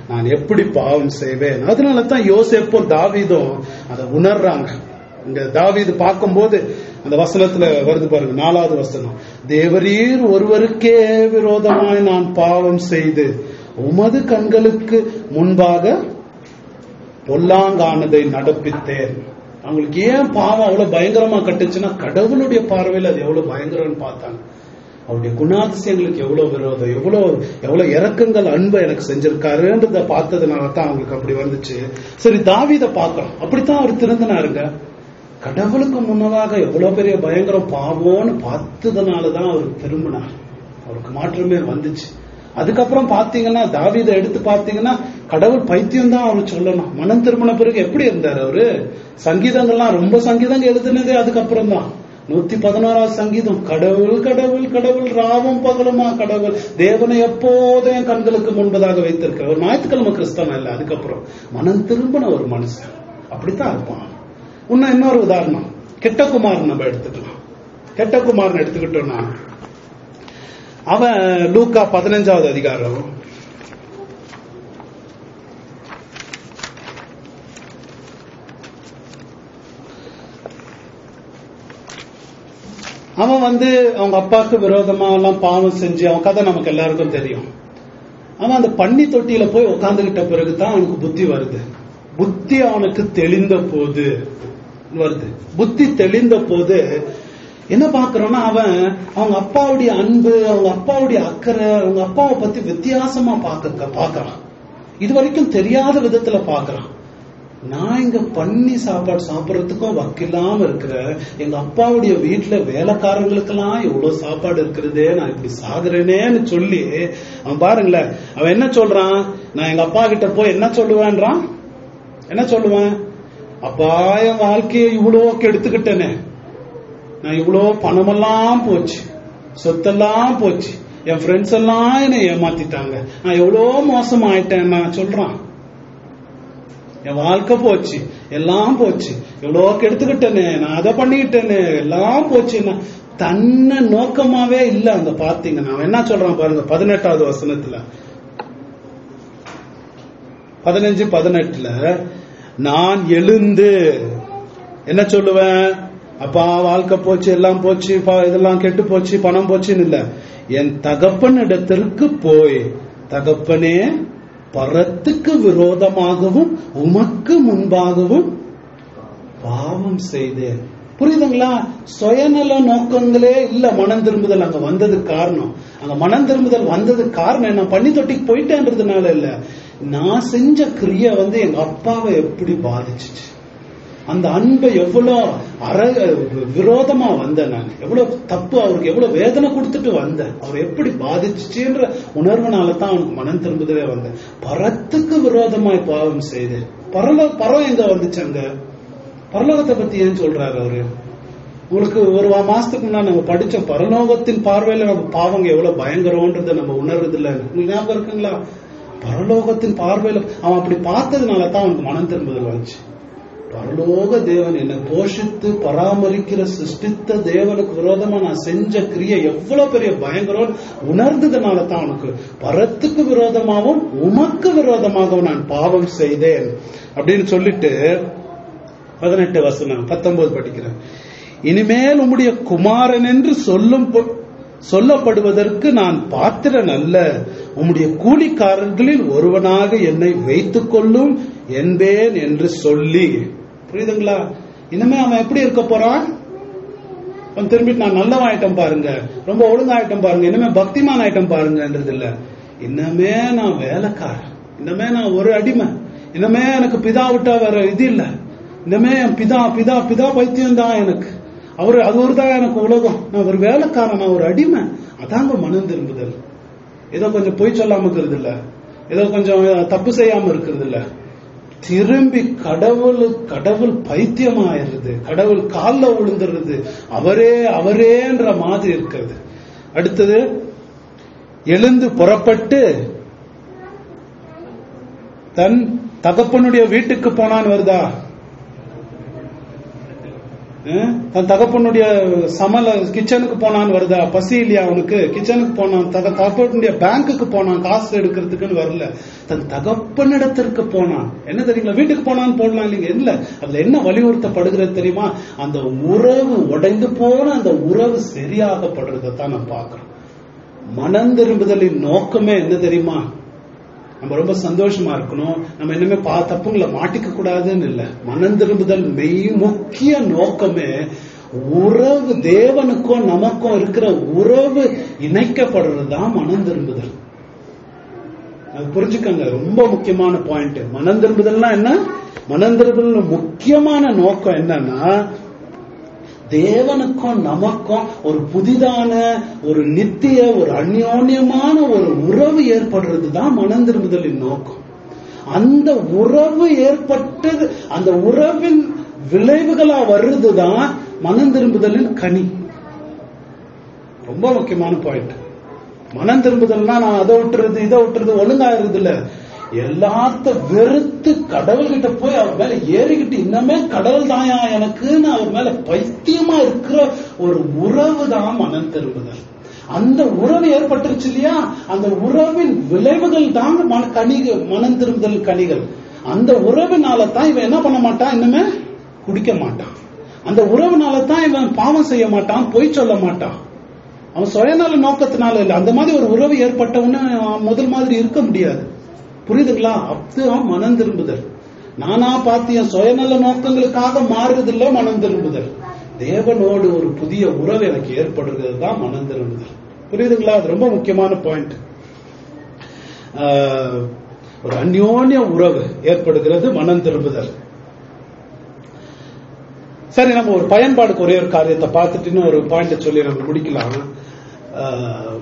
நான் எப்படி பாவம் செய்வேன் அதனால தான் யோசேப்பும் தாவீதும் அதை உணர்றாங்க இங்க தாவீது பார்க்கும்போது அந்த வசனத்துல வருது பாருங்க நாலாவது வசனம் தேவரீர் ஒருவருக்கே விரோதமாய் நான் பாவம் செய்து உமது கண்களுக்கு முன்பாக பொல்லாங்கானதை நடப்பித்தேன் அவங்களுக்கு ஏன் பாவம் அவ்வளவு பயங்கரமா கட்டுச்சுன்னா கடவுளுடைய பார்வையில் அது எவ்வளவு பயங்கரம்னு பார்த்தாங்க அவருடைய குணாதிசயங்களுக்கு எவ்வளவு விரோதம் எவ்வளவு எவ்வளவு இறக்கங்கள் அன்பை எனக்கு செஞ்சிருக்காருன்றத பார்த்ததுனால தான் அவங்களுக்கு அப்படி வந்துச்சு சரி தாவீத பார்க்கணும் அப்படித்தான் அவர் திருந்தினாருங்க கடவுளுக்கு முன்னதாக எவ்வளவு பெரிய பயங்கரம் பாவம்னு பார்த்ததுனாலதான் அவர் திரும்பினார் அவருக்கு மாற்றமே வந்துச்சு அதுக்கப்புறம் பாத்தீங்கன்னா தாவீதை எடுத்து பாத்தீங்கன்னா கடவுள் பைத்தியம் தான் அவர் சொல்லணும் மனம் திரும்பின பிறகு எப்படி இருந்தார் அவரு சங்கீதங்கள்லாம் ரொம்ப சங்கீதங்கள் எழுதுனதே அதுக்கப்புறம் தான் நூத்தி பதினோராவது சங்கீதம் கடவுள் கடவுள் கடவுள் ராவும் பகலுமா கடவுள் தேவனை எப்போதும் என் கண்களுக்கு முன்பதாக வைத்திருக்கிற ஒரு ஞாயிற்றுக்கிழமை கிறிஸ்தவன் இல்ல அதுக்கப்புறம் மனம் திரும்பின ஒரு மனுஷன் அப்படித்தான் இருப்பான் இன்னும் இன்னொரு உதாரணம் கெட்டகுமார் நம்ம எடுத்துக்கலாம் கெட்டகுமார்னு எடுத்துக்கிட்டோம்னா அவன் லூக்கா பதினஞ்சாவது அதிகாரம் அவன் வந்து அவங்க அப்பாவுக்கு விரோதமா எல்லாம் பாவம் செஞ்சு அவன் கதை நமக்கு எல்லாருக்கும் தெரியும் அவன் அந்த பன்னி தொட்டியில போய் உட்காந்துக்கிட்ட பிறகுதான் அவனுக்கு புத்தி வருது புத்தி அவனுக்கு தெளிந்த போது வருது புத்தி தெளிந்த போது என்ன பாக்குறோம்னா அவன் அவங்க அப்பாவுடைய அன்பு அவங்க அப்பாவுடைய அக்கறை அவங்க அப்பாவை பத்தி வித்தியாசமா பார்க்க பாக்குறான் இது வரைக்கும் தெரியாத விதத்துல பாக்குறான் நான் இங்க பண்ணி சாப்பாடு சாப்பிடறதுக்கும் வக்கில்லாம இருக்கிற எங்க அப்பாவுடைய வீட்டுல வேலைக்காரங்களுக்கெல்லாம் எவ்வளவு சாப்பாடு இருக்கிறதே நான் இப்படி சாகுறேனேன்னு சொல்லி அவன் பாருங்களேன் அவன் என்ன சொல்றான் நான் எங்க அப்பா கிட்ட போய் என்ன சொல்லுவேன்றான் என்ன சொல்லுவேன் அப்பா என் வாழ்க்கையை இவ்வளோ கெடுத்துக்கிட்டேனே நான் இவ்வளோ பணமெல்லாம் போச்சு சொத்தெல்லாம் போச்சு என் ஃப்ரெண்ட்ஸ் எல்லாம் என்னை ஏமாத்திட்டாங்க நான் எவ்வளோ மோசம் ஆயிட்டேன் நான் சொல்றான் என் வாழ்க்கை போச்சு எல்லாம் போச்சு எவ்வளோ கெடுத்துக்கிட்டேனே நான் அதை பண்ணிக்கிட்டேனே எல்லாம் போச்சு நான் தன்னை நோக்கமாவே இல்ல அந்த பாத்தீங்கன்னா அவன் என்ன சொல்றான் பாருங்க பதினெட்டாவது வசனத்துல பதினஞ்சு பதினெட்டுல நான் எழுந்து என்ன சொல்லுவேன் அப்பா வாழ்க்கை போச்சு எல்லாம் போச்சு பா- இதெல்லாம் கெட்டு போச்சு பணம் போச்சுன்னு இல்ல என் தகப்பன் இடத்திற்கு போய் தகப்பனே பரத்துக்கு விரோதமாகவும் உமக்கு முன்பாகவும் பாவம் செய்தேன் புரியுதுங்களா சுயநல நோக்கங்களே இல்ல மனம் திரும்புதல் அங்க வந்ததுக்கு காரணம் அங்க மனம் திரும்புதல் வந்ததுக்கு காரணம் என்ன பண்ணி தொட்டிக்கு போயிட்டேன்றதுனால இல்ல நான் செஞ்ச கிரியை வந்து எங்க அப்பாவை எப்படி பாதிச்சுச்சு அந்த அன்பை எவ்வளவு அற விரோதமா வந்தேன் நான் எவ்வளவு தப்பு அவருக்கு எவ்வளவு வேதனை கொடுத்துட்டு வந்தேன் அவர் எப்படி பாதிச்சுச்சுன்ற உணர்வுனால தான் அவனுக்கு மனம் திரும்புதலே வந்தேன் பரத்துக்கு விரோதமாய் பாவம் செய்தேன் பரலோ பரம் எங்க வந்துச்சு அங்க பரலோகத்தை பத்தி ஏன் சொல்றாரு அவரு உங்களுக்கு ஒரு வா- மாசத்துக்கு முன்னாடி நம்ம படிச்சோம் பரலோகத்தின் பார்வையில நம்ம பாவங்க எவ்வளவு பயங்கரம்ன்றதை நம்ம உணர்றது இல்ல உங்களுக்கு ஞாபகம் இருக்குங்களா பரலோகத்தின் பார்வையில அவன் அப்படி பார்த்ததுனால தான் அவனுக்கு மனம் திரும்புதல் வந்துச்சு பரலோக தேவன் என்னை போஷித்து பராமரிக்கிற சிருஷ்டித்த தேவனுக்கு விரோதமா நான் செஞ்ச கிரியை எவ்வளவு பெரிய பயங்கரம் உணர்ந்ததுனால தான் அவனுக்கு பரத்துக்கு விரோதமாகவும் உமக்கு விரோதமாகவும் நான் பாவம் செய்தேன் அப்படின்னு சொல்லிட்டு பதினெட்டு வசனம் பத்தொன்பது படிக்கிறேன் இனிமேல் உம்முடைய குமாரன் என்று சொல்லும் பொ- சொல்லப்படுவதற்கு நான் பாத்திரன் அல்ல உம்முடைய கூலிக்காரர்களில் ஒருவனாக என்னை வைத்துக் கொள்ளும் என்பேன் என்று சொல்லி புரியுதுங்களா இனிமே அவன் எப்படி இருக்க போறான் அவன் திரும்பிட்டு நான் நல்லவன் ஆயிட்டம் பாருங்க ரொம்ப ஒழுங்காயிட்டம் பாருங்க இனிமே பக்திமான் ஆயிட்டம் பாருங்கன்றது இல்ல இன்னமே நான் வேலைக்காரன் இன்னமே நான் ஒரு அடிமை இன்னமே எனக்கு பிதா விட்டா வேற இது இல்ல இன்னமே என் பிதா பிதா பிதா பைத்தியம் தான் எனக்கு அவரு அது ஒரு தான் எனக்கு உலகம் நான் ஒரு வேலைக்காரன் நான் ஒரு அடிமை அதாங்க மனம் திரும்புதல் ஏதோ கொஞ்சம் பொய் சொல்லாம இருக்கிறது இல்ல ஏதோ கொஞ்சம் தப்பு செய்யாம இருக்கிறது இல்ல திரும்பி கடவுள் கடவுள் பைத்தியமாயிருது கடவுள் கால்ல விழுந்துருது அவரே அவரேன்ற மாதிரி இருக்கிறது அடுத்தது எழுந்து புறப்பட்டு தன் தகப்பனுடைய வீட்டுக்கு போனான்னு வருதா அஹ் தன் தகப்பனுடைய சமல கிச்சனுக்கு போனான்னு வருதா பசி இல்லையா அவனுக்கு கிச்சனுக்கு போனான் தக தகப்பனுடைய பேங்க்குக்கு போனான் காசு எடுக்கிறதுக்குன்னு வரல தன் தகப்பனிடத்திற்கு போனான் என்ன தெரியுங்களா வீட்டுக்கு போனான்னு போடலாம் இல்லைங்க இல்ல அதுல என்ன வலியுறுத்தப்படுகிறது தெரியுமா அந்த உறவு உடைந்து போன அந்த உறவு சரியாகப்படுறதை தான் நான் பார்க்கிறோம் மனம் திரும்புதலின் நோக்கமே என்ன தெரியுமா நம்ம ரொம்ப சந்தோஷமா இருக்கணும் நம்ம இனிமே பா தப்புங்களை மாட்டிக்க கூடாதுன்னு இல்ல மனம் திரும்புதல் மெய் முக்கிய நோக்கமே உறவு தேவனுக்கும் நமக்கும் இருக்கிற உறவு இணைக்கப்படுறது தான் மனம் திரும்புதல் அது புரிஞ்சுக்கங்க ரொம்ப முக்கியமான பாயிண்ட் மனம் திரும்புதல்னா என்ன மனம் திரும்புதல் முக்கியமான நோக்கம் என்னன்னா தேவனுக்கும் நமக்கும் ஒரு புதிதான ஒரு நித்திய ஒரு அந்யோன்யமான ஒரு உறவு ஏற்படுறது தான் மனம் திரும்புதலின் நோக்கம் அந்த உறவு ஏற்பட்டது அந்த உறவின் விளைவுகளா வர்றதுதான் மனம் திரும்புதலின் கனி ரொம்ப முக்கியமான பாயிண்ட் மனம் திரும்புதல்னா நான் அதை விட்டுறது இதை விட்டுறது ஒழுங்காயிருது இல்ல எல்லாத்த வெறுத்து கடவுள்கிட்ட போய் அவர் மேல ஏறிக்கிட்டு இன்னமே கடவுள் தாயா எனக்குன்னு அவர் மேல பைத்தியமா இருக்கிற ஒரு உறவு தான் மனம் திரும்புதல் அந்த உறவு ஏற்பட்டுருச்சு இல்லையா அந்த உறவின் விளைவுகள் தான் மன கனிகள் மனம் திரும்புதல் கனிகள் அந்த உறவினால தான் இவன் என்ன பண்ண மாட்டான் இன்னுமே குடிக்க மாட்டான் அந்த உறவுனால தான் இவன் பாவம் செய்ய மாட்டான் பொய் சொல்ல மாட்டான் அவன் சுயநல நோக்கத்தினால இல்ல அந்த மாதிரி ஒரு உறவு ஏற்பட்டவன முதல் மாதிரி இருக்க முடியாது புரியுதுங்களா அதுதான் மனம் திரும்புதல் நானா பார்த்து என் சுயநல நோக்கங்களுக்காக மாறுறதில்ல மனம் திரும்புதல் தேவனோடு ஒரு புதிய உறவு எனக்கு ஏற்படுகிறது தான் மனம் திரும்புதல் புரியுதுங்களா அது ரொம்ப முக்கியமான பாயிண்ட் ஒரு அந்யோன்ய உறவு ஏற்படுகிறது மனம் திரும்புதல் சரி நம்ம ஒரு பயன்பாடுக்கு ஒரே ஒரு காரியத்தை பார்த்துட்டு இன்னும் ஒரு பாயிண்ட் சொல்லி நம்ம முடிக்கலாம் ஆஹ்,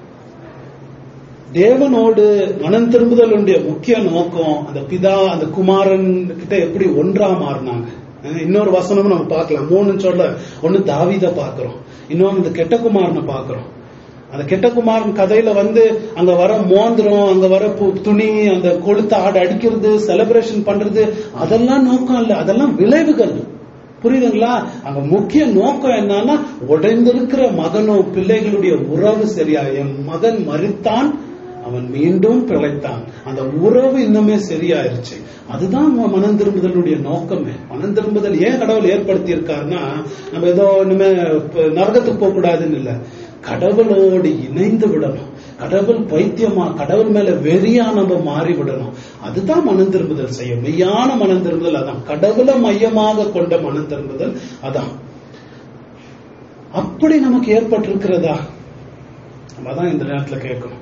தேவனோடு மனம் திரும்புதலுடைய முக்கிய நோக்கம் அந்த பிதா அந்த குமாரன் கிட்ட எப்படி ஒன்றா மாறினாங்க அஹ், இன்னொரு வசனமும் நம்ம பார்க்கலாம் மூணு சொல்ல ஒன்னு தாவீத பார்க்கிறோம் இன்னொன்னு இந்த கெட்ட குமாரனை பார்க்கிறோம் அந்த கெட்ட குமாரன் கதையில வந்து அங்க வர மோந்திரம் அங்க வர பு- துணி அந்த கொளுத்த ஆடு அடிக்கிறது செலிப்ரேஷன் பண்றது அதெல்லாம் நோக்கம் இல்ல அதெல்லாம் விளைவுகள் புரியுதுங்களா அங்க முக்கிய நோக்கம் என்னன்னா உடைந்திருக்கிற மகனும் பிள்ளைகளுடைய உறவு சரியா என் மகன் மறித்தான் அவன் மீண்டும் பிழைத்தான் அந்த உறவு இன்னுமே சரியாயிருச்சு அதுதான் ம- மனம் திரும்புதலுடைய நோக்கமே மனம் திரும்புதல் ஏன் கடவுள் ஏற்படுத்தி இருக்காருன்னா நம்ம ஏதோ இனிமே இப்ப நரகத்துக்கு போக கூடாதுன்னு இல்ல கடவுளோடு இணைந்து விடணும் கடவுள் பைத்தியமா கடவுள் மேல வெறியா நம்ம மாறி விடணும் அதுதான் மனம் திரும்புதல் செய்யும் மெய்யான மனம் திரும்புதல் அதான் கடவுளை மையமாக கொண்ட மனம் திரும்புதல் அதான் அப்படி நமக்கு ஏற்பட்டிருக்கிறதா நம்ம தான் இந்த நேரத்துல கேட்கணும்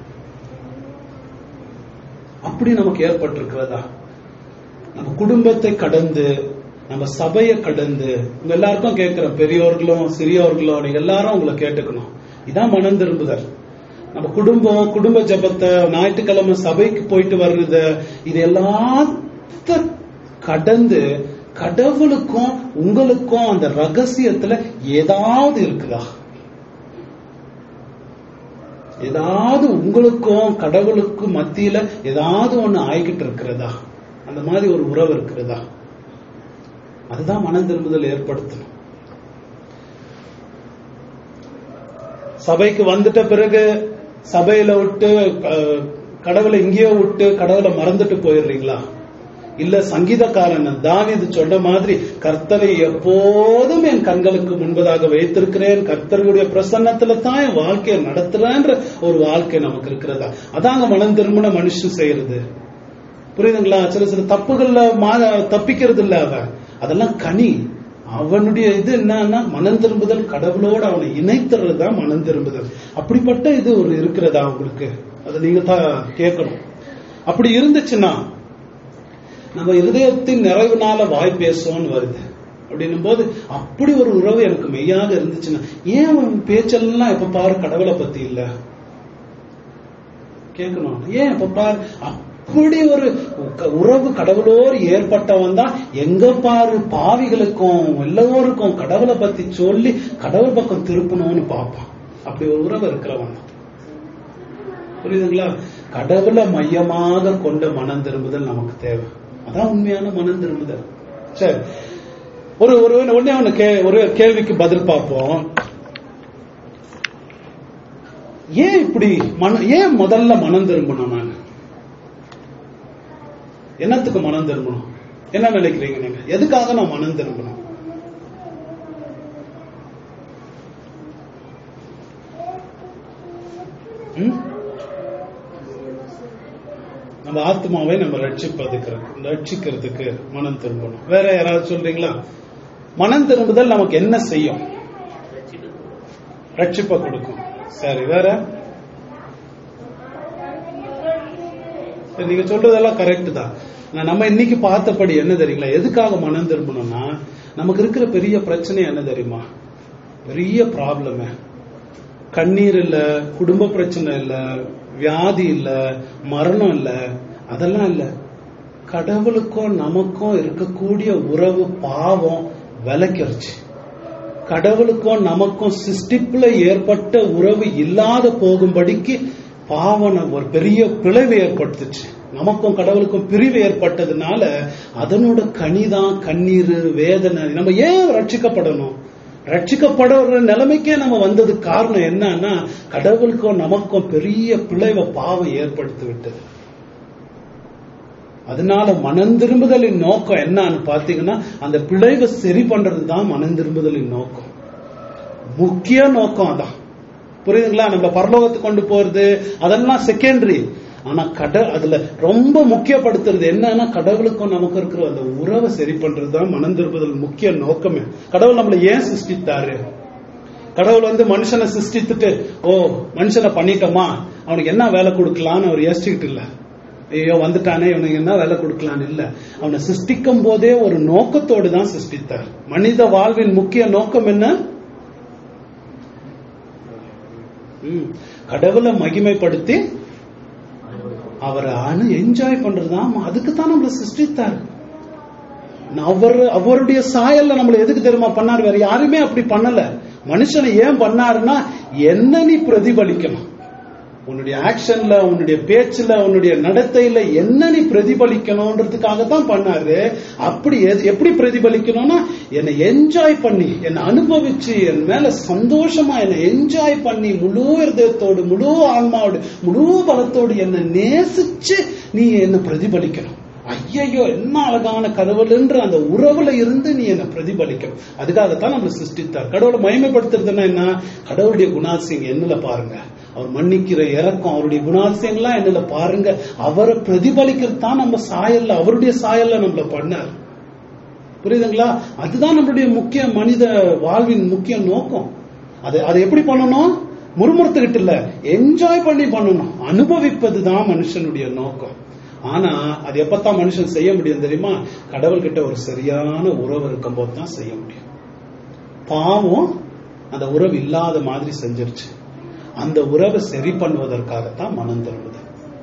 அப்படி நமக்கு ஏற்பட்டிருக்கிறதா நம்ம குடும்பத்தை கடந்து நம்ம சபையை கடந்து உங்க எல்லாருக்கும் கேட்கிற பெரியோர்களும் சிறியோர்களும் நீங்க எல்லாரும் உங்களை கேட்டுக்கணும் இதான் மனம் திரும்புதல் நம்ம குடும்பம் குடும்ப ஜபத்தை ஞாயிற்றுக்கிழமை சபைக்கு போயிட்டு வர்றது இது எல்லாத்த கடந்து கடவுளுக்கும் உங்களுக்கும் அந்த ரகசியத்துல ஏதாவது இருக்குதா ஏதாவது உங்களுக்கும் கடவுளுக்கும் மத்தியில ஏதாவது ஒண்ணு ஆகிக்கிட்டு இருக்கிறதா அந்த மாதிரி ஒரு உறவு இருக்கிறதா அதுதான் மனம் திரும்புதல் ஏற்படுத்தணும் சபைக்கு வந்துட்ட பிறகு சபையில விட்டு அஹ், கடவுளை இங்கேயோ விட்டு கடவுளை மறந்துட்டு போயிடுறீங்களா இல்ல சங்கீதக்காரன் தாவீது சொன்ன மாதிரி கர்த்தரை எப்போதும் என் கண்களுக்கு முன்பதாக வைத்திருக்கிறேன் கர்த்தருடைய பிரசன்னத்துல தான் என் வாழ்க்கையை நடத்துறேன்ற ஒரு வாழ்க்கை நமக்கு இருக்கிறதா அதாங்க மனம் திரும்பின மனுஷன் செய்யறது புரியுதுங்களா சில சில தப்புகள்ல மா- தப்பிக்கிறது இல்ல அவன் அதெல்லாம் கனி அவனுடைய இது என்னன்னா மனம் திரும்புதல் கடவுளோடு அவனை இணைத்துறது தான் மனம் திரும்புதல் அப்படிப்பட்ட இது ஒரு இருக்கிறதா உங்களுக்கு அதை நீங்க தான் கேட்கணும் அப்படி இருந்துச்சுன்னா நம்ம இருதயத்தின் நிறைவுனால வாய் பேசுவோம்னு வருது அப்படின்னும் போது அப்படி ஒரு உறவு எனக்கு மெய்யாக இருந்துச்சுன்னா ஏன் உன் பேச்செல்லாம் எப்ப பாரு கடவுளை பத்தி இல்ல கேட்கணும் ஏன் எப்ப பாரு அப்படி ஒரு க- உறவு கடவுளோடு ஏற்பட்டவன் தான் எங்க பாரு பாவிகளுக்கும் எல்லோருக்கும் கடவுளை பத்தி சொல்லி கடவுள் பக்கம் திருப்பணும்னு பார்ப்பான் அப்படி ஒரு உறவு இருக்கிறவன் தான் புரியுதுங்களா கடவுளை மையமாக கொண்ட மனம் திரும்புதல் நமக்கு தேவை அதான் உண்மையான மனம் திரும்புதல் சரி ஒரு ஒரு ஒன்னே ஒண்ணு கே ஒரு கேள்விக்கு பதில் பார்ப்போம் ஏன் இப்படி மன ஏன் முதல்ல மனம் திரும்பணும் நான் என்னத்துக்கு மனம் திரும்பணும் என்ன நினைக்கிறீங்க நீங்க எதுக்காக நான் மனம் திரும்பணும் ம்? நம்ம ஆத்மாவை நம்ம ரட்சிப்பதுக்கு ரட்சிக்கிறதுக்கு மனம் திரும்பணும் வேற யாராவது சொல்றீங்களா மனம் திரும்புதல் நமக்கு என்ன செய்யும் ரட்சிப்பை கொடுக்கும் சரி வேற சரி, நீங்க சொல்றதெல்லாம் கரெக்ட் தான் ஆனா, நம்ம இன்னைக்கு பார்த்தபடி என்ன தெரியுங்களா எதுக்காக மனம் திரும்பணும்னா நமக்கு இருக்கிற பெரிய பிரச்சனை என்ன தெரியுமா பெரிய ப்ராப்ளம் கண்ணீர் இல்ல குடும்ப பிரச்சனை இல்ல வியாதி இல்ல மரணம் இல்ல அதெல்லாம் இல்ல கடவுளுக்கும் நமக்கும் இருக்கக்கூடிய உறவு பாவம் விலக்கிருச்சு கடவுளுக்கும் நமக்கும் சிஸ்டிப்ல ஏற்பட்ட உறவு இல்லாத போகும்படிக்கு பாவனை ஒரு பெரிய பிளவு ஏற்பட்டுச்சு நமக்கும் கடவுளுக்கும் பிரிவு ஏற்பட்டதுனால அதனோட கனிதான் கண்ணீர் வேதனை நம்ம ஏன் ரட்சிக்கப்படணும் ரட்சிக்கப்படுற நிலைமைக்கே நம்ம வந்ததுக்கு காரணம் என்னன்னா கடவுளுக்கும் நமக்கும் பெரிய பிளவை பாவம் ஏற்படுத்தி விட்டது அதனால மனம் திரும்புதலின் நோக்கம் என்னன்னு பாத்தீங்கன்னா அந்த பிழைவை சரி பண்றது தான் மனம் திரும்புதலின் நோக்கம் முக்கிய நோக்கம் அதான் புரியுதுங்களா நம்ம பரலோகத்துக்கு கொண்டு போறது அதெல்லாம் செகண்டரி ஆனா கட அதுல ரொம்ப முக்கியப்படுத்துறது என்னன்னா கடவுளுக்கும் நமக்கு இருக்கிற அந்த உறவை சரி பண்றது தான் மனம் திரும்புதல் முக்கிய நோக்கமே கடவுள் நம்மளை ஏன் சிருஷ்டித்தாரு கடவுள் வந்து மனுஷனை சிருஷ்டித்துட்டு ஓ மனுஷனை பண்ணிட்டோமா அவனுக்கு என்ன வேலை கொடுக்கலான்னு அவர் யோசிச்சுக்கிட்டு இல்ல ஐயோ வந்துட்டானே இவனுக்கு என்ன வேலை கொடுக்கலான்னு இல்ல அவனை சிருஷ்டிக்கும் போதே ஒரு நோக்கத்தோடு தான் சிருஷ்டித்தார் மனித வாழ்வின் முக்கிய நோக்கம் என்ன ம், கடவுளை மகிமைப்படுத்தி அவரை அணு என்ஜாய் பண்றதுதான் அதுக்கு தான் நம்மளை சிருஷ்டித்தார் அவர் அவருடைய சாயல்ல நம்மள எதுக்கு தெரியுமா பண்ணார் வேற யாருமே அப்படி பண்ணல மனுஷனை ஏன் பண்ணாருன்னா என்ன நீ பிரதிபலிக்கணும் உன்னுடைய ஆக்ஷன்ல உன்னுடைய பேச்சுல உன்னுடைய நடத்தையில என்ன நீ பிரதிபலிக்கணும்ன்றதுக்காக தான் பண்ணாரு அப்படி எது- எப்படி பிரதிபலிக்கணும்னா என்னை என்ஜாய் பண்ணி என்னை அனுபவிச்சு என் மேல சந்தோஷமா என்னை என்ஜாய் பண்ணி முழு இருதயத்தோடு முழு ஆன்மாவோடு முழு பலத்தோடு என்னை நேசிச்சு நீ என்ன பிரதிபலிக்கணும் ஐயையோ என்ன அழகான கடவுள்ன்ற அந்த உறவுல இருந்து நீ என்ன பிரதிபலிக்கணும் அதுக்காகத்தான் நம்ம சிருஷ்டித்தார் கடவுளை மகிமைப்படுத்துறதுன்னா என்ன கடவுளுடைய குணாசியம் என்னல பாருங்க அவர் மன்னிக்கிற இறக்கம் அவருடைய குணாசியங்கள்லாம் என்னல பாருங்க அவரை பிரதிபலிக்கிறது தான் நம்ம சாயல்ல அவருடைய சாயல்ல நம்மள பண்ணார் புரியுதுங்களா அதுதான் நம்மளுடைய முக்கிய மனித வாழ்வின் முக்கிய நோக்கம் அதை அதை எப்படி பண்ணணும் முறுமுறுத்துக்கிட்டு இல்ல என்ஜாய் பண்ணி பண்ணணும் அனுபவிப்பது தான் மனுஷனுடைய நோக்கம் ஆனா அது எப்பத்தான் மனுஷன் செய்ய முடியும் தெரியுமா கடவுள்கிட்ட ஒரு சரியான உறவு இருக்கும்போது தான் செய்ய முடியும் பாவம் அந்த உறவு இல்லாத மாதிரி செஞ்சிருச்சு அந்த உறவை சரி பண்ணுவதற்காகத்தான் மனம் திரும்புது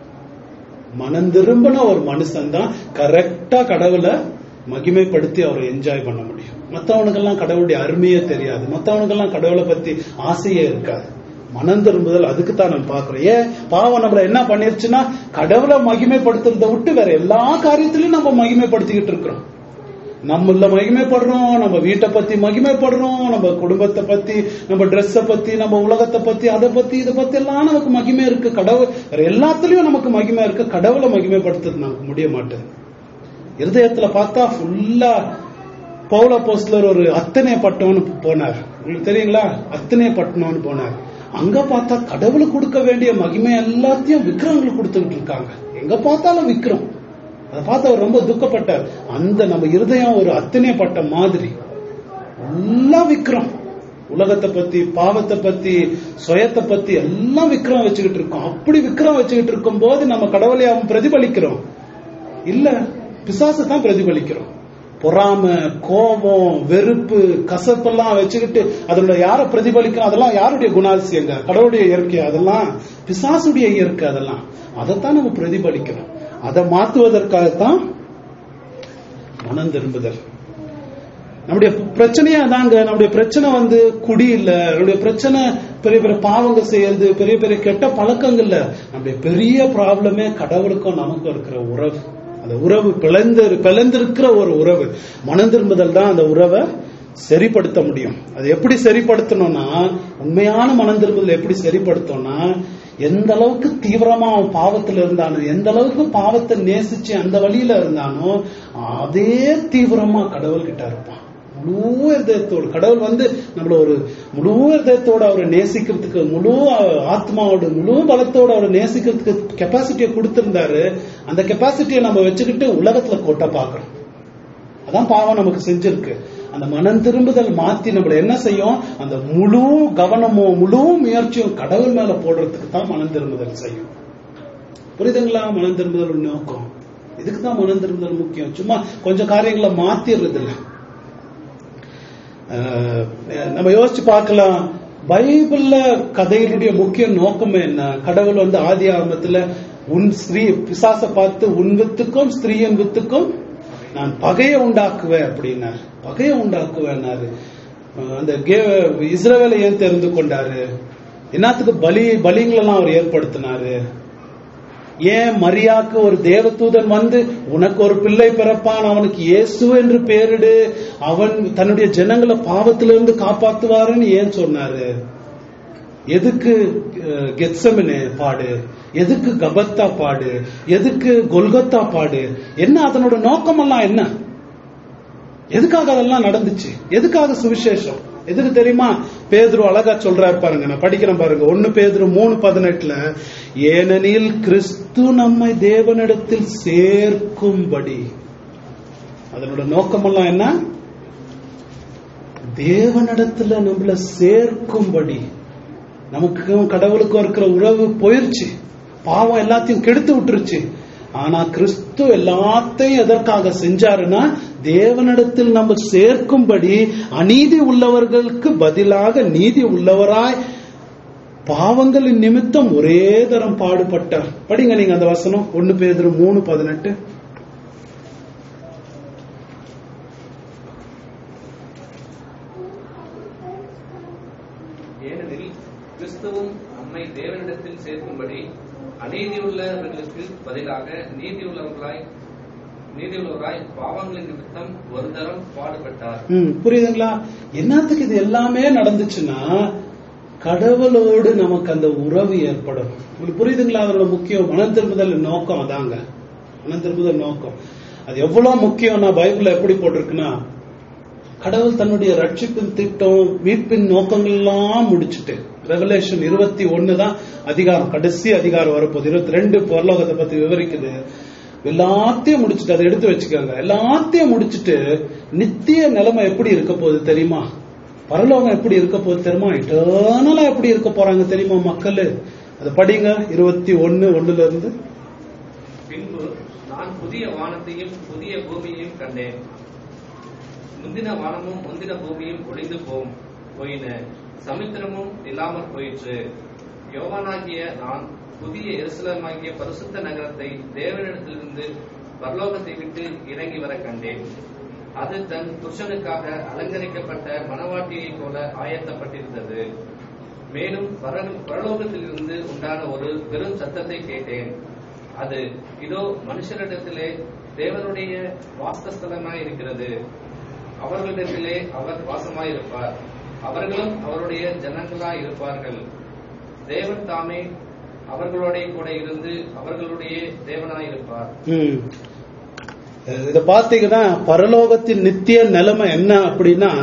மனம் திரும்பின ஒரு மனுஷன் தான் கரெக்டா கடவுளை மகிமைப்படுத்தி அவரை என்ஜாய் பண்ண முடியும் மத்தவனுக்கெல்லாம் கடவுளுடைய அருமையே தெரியாது மத்தவனுக்கெல்லாம் கடவுளை பத்தி ஆசையே இருக்காது மனம் திரும்புதல் அதுக்கு தான் நம்ம பாக்குறோம் ஏன் பாவம் நம்மள என்ன பண்ணிருச்சுன்னா கடவுளை மகிமைப்படுத்துறதை விட்டு வேற எல்லா காரியத்திலயும் நம்ம மகிமைப்படுத்திக்கிட்டு இருக்கிறோம் நம்மள மகிமைப்படுறோம் நம்ம வீட்டை பத்தி மகிமைப்படுறோம் நம்ம குடும்பத்தை பத்தி நம்ம ட்ரெஸ்ஸ பத்தி நம்ம உலகத்தை பத்தி அதை பத்தி இதை பத்தி எல்லாம் நமக்கு மகிமை இருக்கு கடவுள் வேற எல்லாத்துலயும் நமக்கு மகிமை இருக்கு கடவுளை மகிமைப்படுத்துறது நமக்கு முடிய மாட்டேது இருதயத்துல பார்த்தா ஃபுல்லா பௌல போஸ்லர் ஒரு அத்தனை பட்டம்னு போனார் உங்களுக்கு தெரியுங்களா அத்தனை பட்டணம்னு போனார் அங்க பார்த்தா கடவுளுக்கு கொடுக்க வேண்டிய மகிமை எல்லாத்தையும் விக்கிரங்களுக்கு கொடுத்துக்கிட்டு இருக்காங்க எங்க பார்த்தாலும் விக்கிரம் அதை பார்த்து அவர் ரொம்ப துக்கப்பட்டார் அந்த நம்ம இருதயம் ஒரு அத்தனை பட்ட மாதிரி எல்லாம் விக்ரம் உலகத்தை பத்தி பாவத்தை பத்தி சுயத்தை பத்தி எல்லாம் விக்ரம் வச்சுக்கிட்டு இருக்கோம் அப்படி விக்ரம் வச்சுக்கிட்டு இருக்கும் போது நம்ம கடவுளை அவன் பிரதிபலிக்கிறோம் இல்ல பிசாசு தான் பிரதிபலிக்கிறோம் பொறாம கோபம் வெறுப்பு கசப்பெல்லாம் வச்சுக்கிட்டு அதோட யார பிரதிபலிக்கும் அதெல்லாம் யாருடைய குணாதிசயங்க கடவுளுடைய இயற்கை அதெல்லாம் பிசாசுடைய இயற்கை அதெல்லாம் அதைத்தான் நம்ம பிரதிபலிக்கிறோம் அதை மாத்துவதற்காகத்தான் மனம் திரும்புதல் நம்முடைய பிரச்சனையே அதாங்க நம்முடைய பிரச்சனை வந்து குடி இல்ல நம்முடைய பிரச்சனை பெரிய பெரிய பாவங்கள் செய்யறது பெரிய பெரிய கெட்ட பழக்கங்கள் இல்ல நம்முடைய பெரிய ப்ராப்ளமே கடவுளுக்கும் நமக்கும் இருக்கிற உறவு அந்த உறவு பிளந்து பிளந்திருக்கிற ஒரு உறவு மனம் திரும்புதல் தான் அந்த உறவை சரிப்படுத்த முடியும் அது எப்படி சரிப்படுத்தணும்னா உண்மையான மனம் திரும்புதல் எப்படி சரிப்படுத்தணும்னா எந்த அளவுக்கு தீவிரமா அவன் பாவத்துல இருந்தானோ எந்த அளவுக்கு பாவத்தை நேசிச்சு அந்த வழியில இருந்தானோ அதே தீவிரமா கடவுள் கிட்ட இருப்பான் முழு இதயத்தோடு கடவுள் வந்து நம்மள ஒரு முழு இதயத்தோட அவரை நேசிக்கிறதுக்கு முழு ஆத்மாவோட முழு பலத்தோட அவரை நேசிக்கிறதுக்கு கெப்பாசிட்டியை கொடுத்திருந்தாரு அந்த கெப்பாசிட்டியை நம்ம வச்சுக்கிட்டு உலகத்துல கொட்ட பார்க்கறோம் அதான் பாவம் நமக்கு செஞ்சிருக்கு அந்த மனம் திரும்புதல் மாத்தி நம்மள என்ன செய்யும் அந்த முழு கவனமும் முழு முயற்சியும் கடவுள் மேல போடுறதுக்கு தான் மனம் திரும்புதல் செய்யும் புரியுதுங்களா மனம் திரும்புதல் நோக்கம் இதுக்கு தான் மனம் திரும்புதல் முக்கியம் சும்மா கொஞ்சம் காரியங்களை மாத்திடுறது இல்ல அஹ், நம்ம யோசிச்சு பார்க்கலாம் பைபிள்ல கதையினுடைய முக்கிய நோக்கம் என்ன கடவுள் வந்து ஆதி ஆரம்பத்துல உன் ஸ்திரீ பிசாச பார்த்து உன் வித்துக்கும் ஸ்திரீயின் வித்துக்கும் நான் பகையை உண்டாக்குவேன் அப்படின்னார் பகையை உண்டாக்குவேன்னாரு அஹ் அந்த கே- இஸ்ரவேலை ஏன் தெரிந்து கொண்டாரு என்னத்துக்கு பலி பலிங்களெல்லாம் அவர் ஏற்படுத்தினாரு ஏன் மரியாக்கு ஒரு தேவதூதன் வந்து உனக்கு ஒரு பிள்ளை பிறப்பான் அவனுக்கு இயேசு என்று பேரிடு அவன் தன்னுடைய ஜனங்களை பாவத்திலிருந்து காப்பாத்துவாருன்னு ஏன் சொன்னாரு எதுக்கு அஹ், கெத்செமனே பாடு எதுக்கு கபத்தா பாடு எதுக்கு கொல்கத்தா பாடு என்ன அதனோட நோக்கமெல்லாம் என்ன எதுக்காக அதெல்லாம் நடந்துச்சு எதுக்காக சுவிசேஷம் எதுக்கு தெரியுமா பேதுரு அழகா சொல்றாரு பாருங்க நான் படிக்கிறேன் பாருங்க ஒன்னு பேதுரு மூணு பதினெட்டுல ஏனெனில் கிறிஸ்து நம்மை தேவனிடத்தில் சேர்க்கும்படி அதனோட நோக்கமெல்லாம் என்ன தேவனிடத்துல நம்மள சேர்க்கும்படி நமக்கும் கடவுளுக்கும் இருக்கிற உறவு போயிருச்சு பாவம் எல்லாத்தையும் கெடுத்து விட்டுருச்சு ஆனா கிறிஸ்து எல்லாத்தையும் எதற்காக செஞ்சாருன்னா தேவனிடத்தில் நம்ம சேர்க்கும்படி அநீதி உள்ளவர்களுக்கு பதிலாக நீதி உள்ளவராய் பாவங்களின் நிமித்தம் ஒரே தரம் பாடுபட்டார் படிங்க நீங்க அந்த வசனம் ஒன்னு பேதுரு மூணு பதினெட்டு ஏனெனில் கிறிஸ்துவும் நம்மை தேவனிடத்தில் சேர்க்கும்படி அநீதியுள்ளவர்களுக்கு பதிலாக நீதியுள்ளவர்களாய் நீதியுள்ளவராய் பாவங்களின் நிமித்தம் ஒரு தரம் பாடுபட்டார் ம், புரியுதுங்களா என்னத்துக்கு இது எல்லாமே நடந்துச்சுன்னா கடவுளோடு நமக்கு அந்த உறவு ஏற்படும் உங்களுக்கு புரியுதுங்களா அதோட முக்கியம் மனம் திரும்புதல் நோக்கம் அதாங்க மனம் திரும்புதல் நோக்கம் அது எவ்வளவு முக்கியம்னா பைபிள்ல எப்படி போட்டிருக்குன்னா கடவுள் தன்னுடைய ரட்சிப்பின் திட்டம் மீட்பின் நோக்கங்கள் எல்லாம் முடிச்சுட்டு ரெவலேஷன் இருபத்தி ஒன்னு தான் அதிகாரம் கடைசி அதிகாரம் வரப்போகுது இருபத்தி ரெண்டு பரலோகத்தை பத்தி விவரிக்குது எல்லாத்தையும் முடிச்சுட்டு அதை எடுத்து வச்சுக்கோங்க எல்லாத்தையும் முடிச்சுட்டு நித்திய நிலைமை எப்படி இருக்க போகுது தெரியுமா பரலோகம் எப்படி இருக்க போகுது தெரியுமா இட்டர்னலா எப்படி இருக்க போறாங்க தெரியுமா மக்கள் அதை படிங்க இருபத்தி ஒன்னு ஒண்ணுல இருந்து பின்பு நான் புதிய வானத்தையும் புதிய பூமியையும் கண்டேன் முந்தின வானமும் முந்தின பூமியும் ஒளிந்து போம் போயின சமுத்திரமும் இல்லாமற் போயிற்று யோவானாகிய நான் புதிய எருசலமாகிய பரிசுத்த நகரத்தை தேவனிடத்திலிருந்து பரலோகத்தை விட்டு இறங்கி வர கண்டேன் அது தன் புருஷனுக்காக அலங்கரிக்கப்பட்ட மணவாட்டியைப் போல ஆயத்தப்பட்டிருந்தது மேலும் பர- பரலோகத்திலிருந்து உண்டான ஒரு பெரும் சத்தத்தை கேட்டேன் அது இதோ மனுஷரிடத்திலே தேவனுடைய வாசஸ்தலமாய் இருக்கிறது அவர்களிடத்திலே அவர் வாசமாயிருப்பார் அவர்களும் அவருடைய ஜனங்களாய் இருப்பார்கள் தேவன் தாமே அவர்களோட கூட இருந்து அவர்களுடைய தேவனாய் இருப்பார் ம். இத பாத்தீங்கன்னா பரலோகத்தின் நித்திய நிலைமை என்ன அப்படின்னா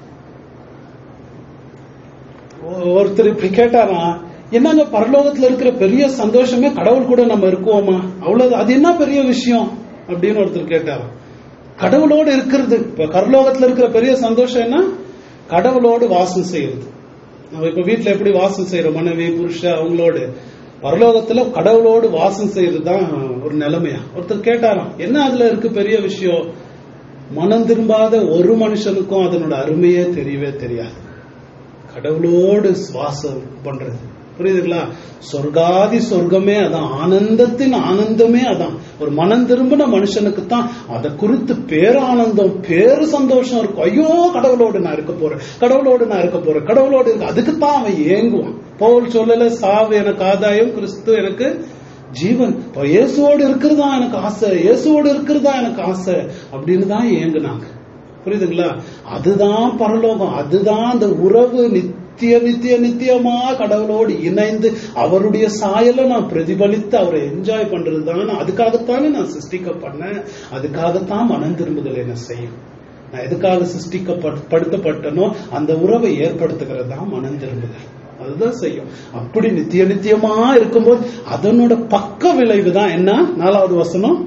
ஒ- ஒருத்தர் இப்படி கேட்டாரா என்னங்க பரலோகத்துல இருக்கிற பெரிய சந்தோஷமே கடவுள் கூட நம்ம இருக்குவோமா அவ்வளவு அது என்ன பெரிய விஷயம் அப்படின்னு ஒருத்தர் கேட்டாராம் கடவுளோடு இருக்கிறது இப்ப பரலோகத்துல இருக்கிற பெரிய சந்தோஷம் என்ன கடவுளோடு வாசம் செய்யறது நம்ம இப்ப வீட்டுல எப்படி வாசம் செய்யறோம் மனைவி புருஷ அவங்களோடு பரலோகத்துல கடவுளோடு வாசம் செய்யறது தான் ஒரு நிலைமையா ஒருத்தர் கேட்டாராம் என்ன அதுல இருக்கு பெரிய விஷயம் மனம் திரும்பாத ஒரு மனுஷனுக்கும் அதனோட அருமையே தெரியவே தெரியாது கடவுளோடு சுவாசம் பண்றது புரியுதுங்களா சொர்க்காதி சொர்க்கமே அதான் ஆனந்தத்தின் ஆனந்தமே அதான் ஒரு மனம் திரும்பின மனுஷனுக்கு தான் அதை குறித்து பேரானந்தம் பேரு சந்தோஷம் இருக்கும் ஐயோ கடவுளோடு நான் இருக்க போறேன் கடவுளோடு நான் இருக்க போறேன் கடவுளோடு இருக்க அதுக்கு தான் அவன் ஏங்குவான் பவுல் சொல்லல சாவு எனக்கு ஆதாயம் கிறிஸ்து எனக்கு ஜீவன் இப்போ இயேசுவோடு இருக்கிறதா எனக்கு ஆசை இயேசுவோடு இருக்கிறதா எனக்கு ஆசை அப்படின்னு தான் ஏங்குனாங்க புரியுதுங்களா அதுதான் பரலோகம் அதுதான் அந்த உறவு நித்திய நித்திய நித்தியமா கடவுளோடு இணைந்து அவருடைய சாயலை நான் பிரதிபலித்து அவரை என்ஜாய் பண்றது தான் அதுக்காகத்தானே நான் சிருஷ்டிக்கப்பட்டேன் அதுக்காகத்தான் மனம் திரும்புதல் என்ன செய்யும் நான் எதுக்காக சிருஷ்டிக்கப்படுத்தப்பட்டனோ அந்த உறவை ஏற்படுத்துகிறது தான் மனம் திரும்புதல் அதுதான் செய்யும் அப்படி நித்திய நித்தியமா இருக்கும்போது அதனோட பக்க விளைவு தான் என்ன நாலாவது வசனம்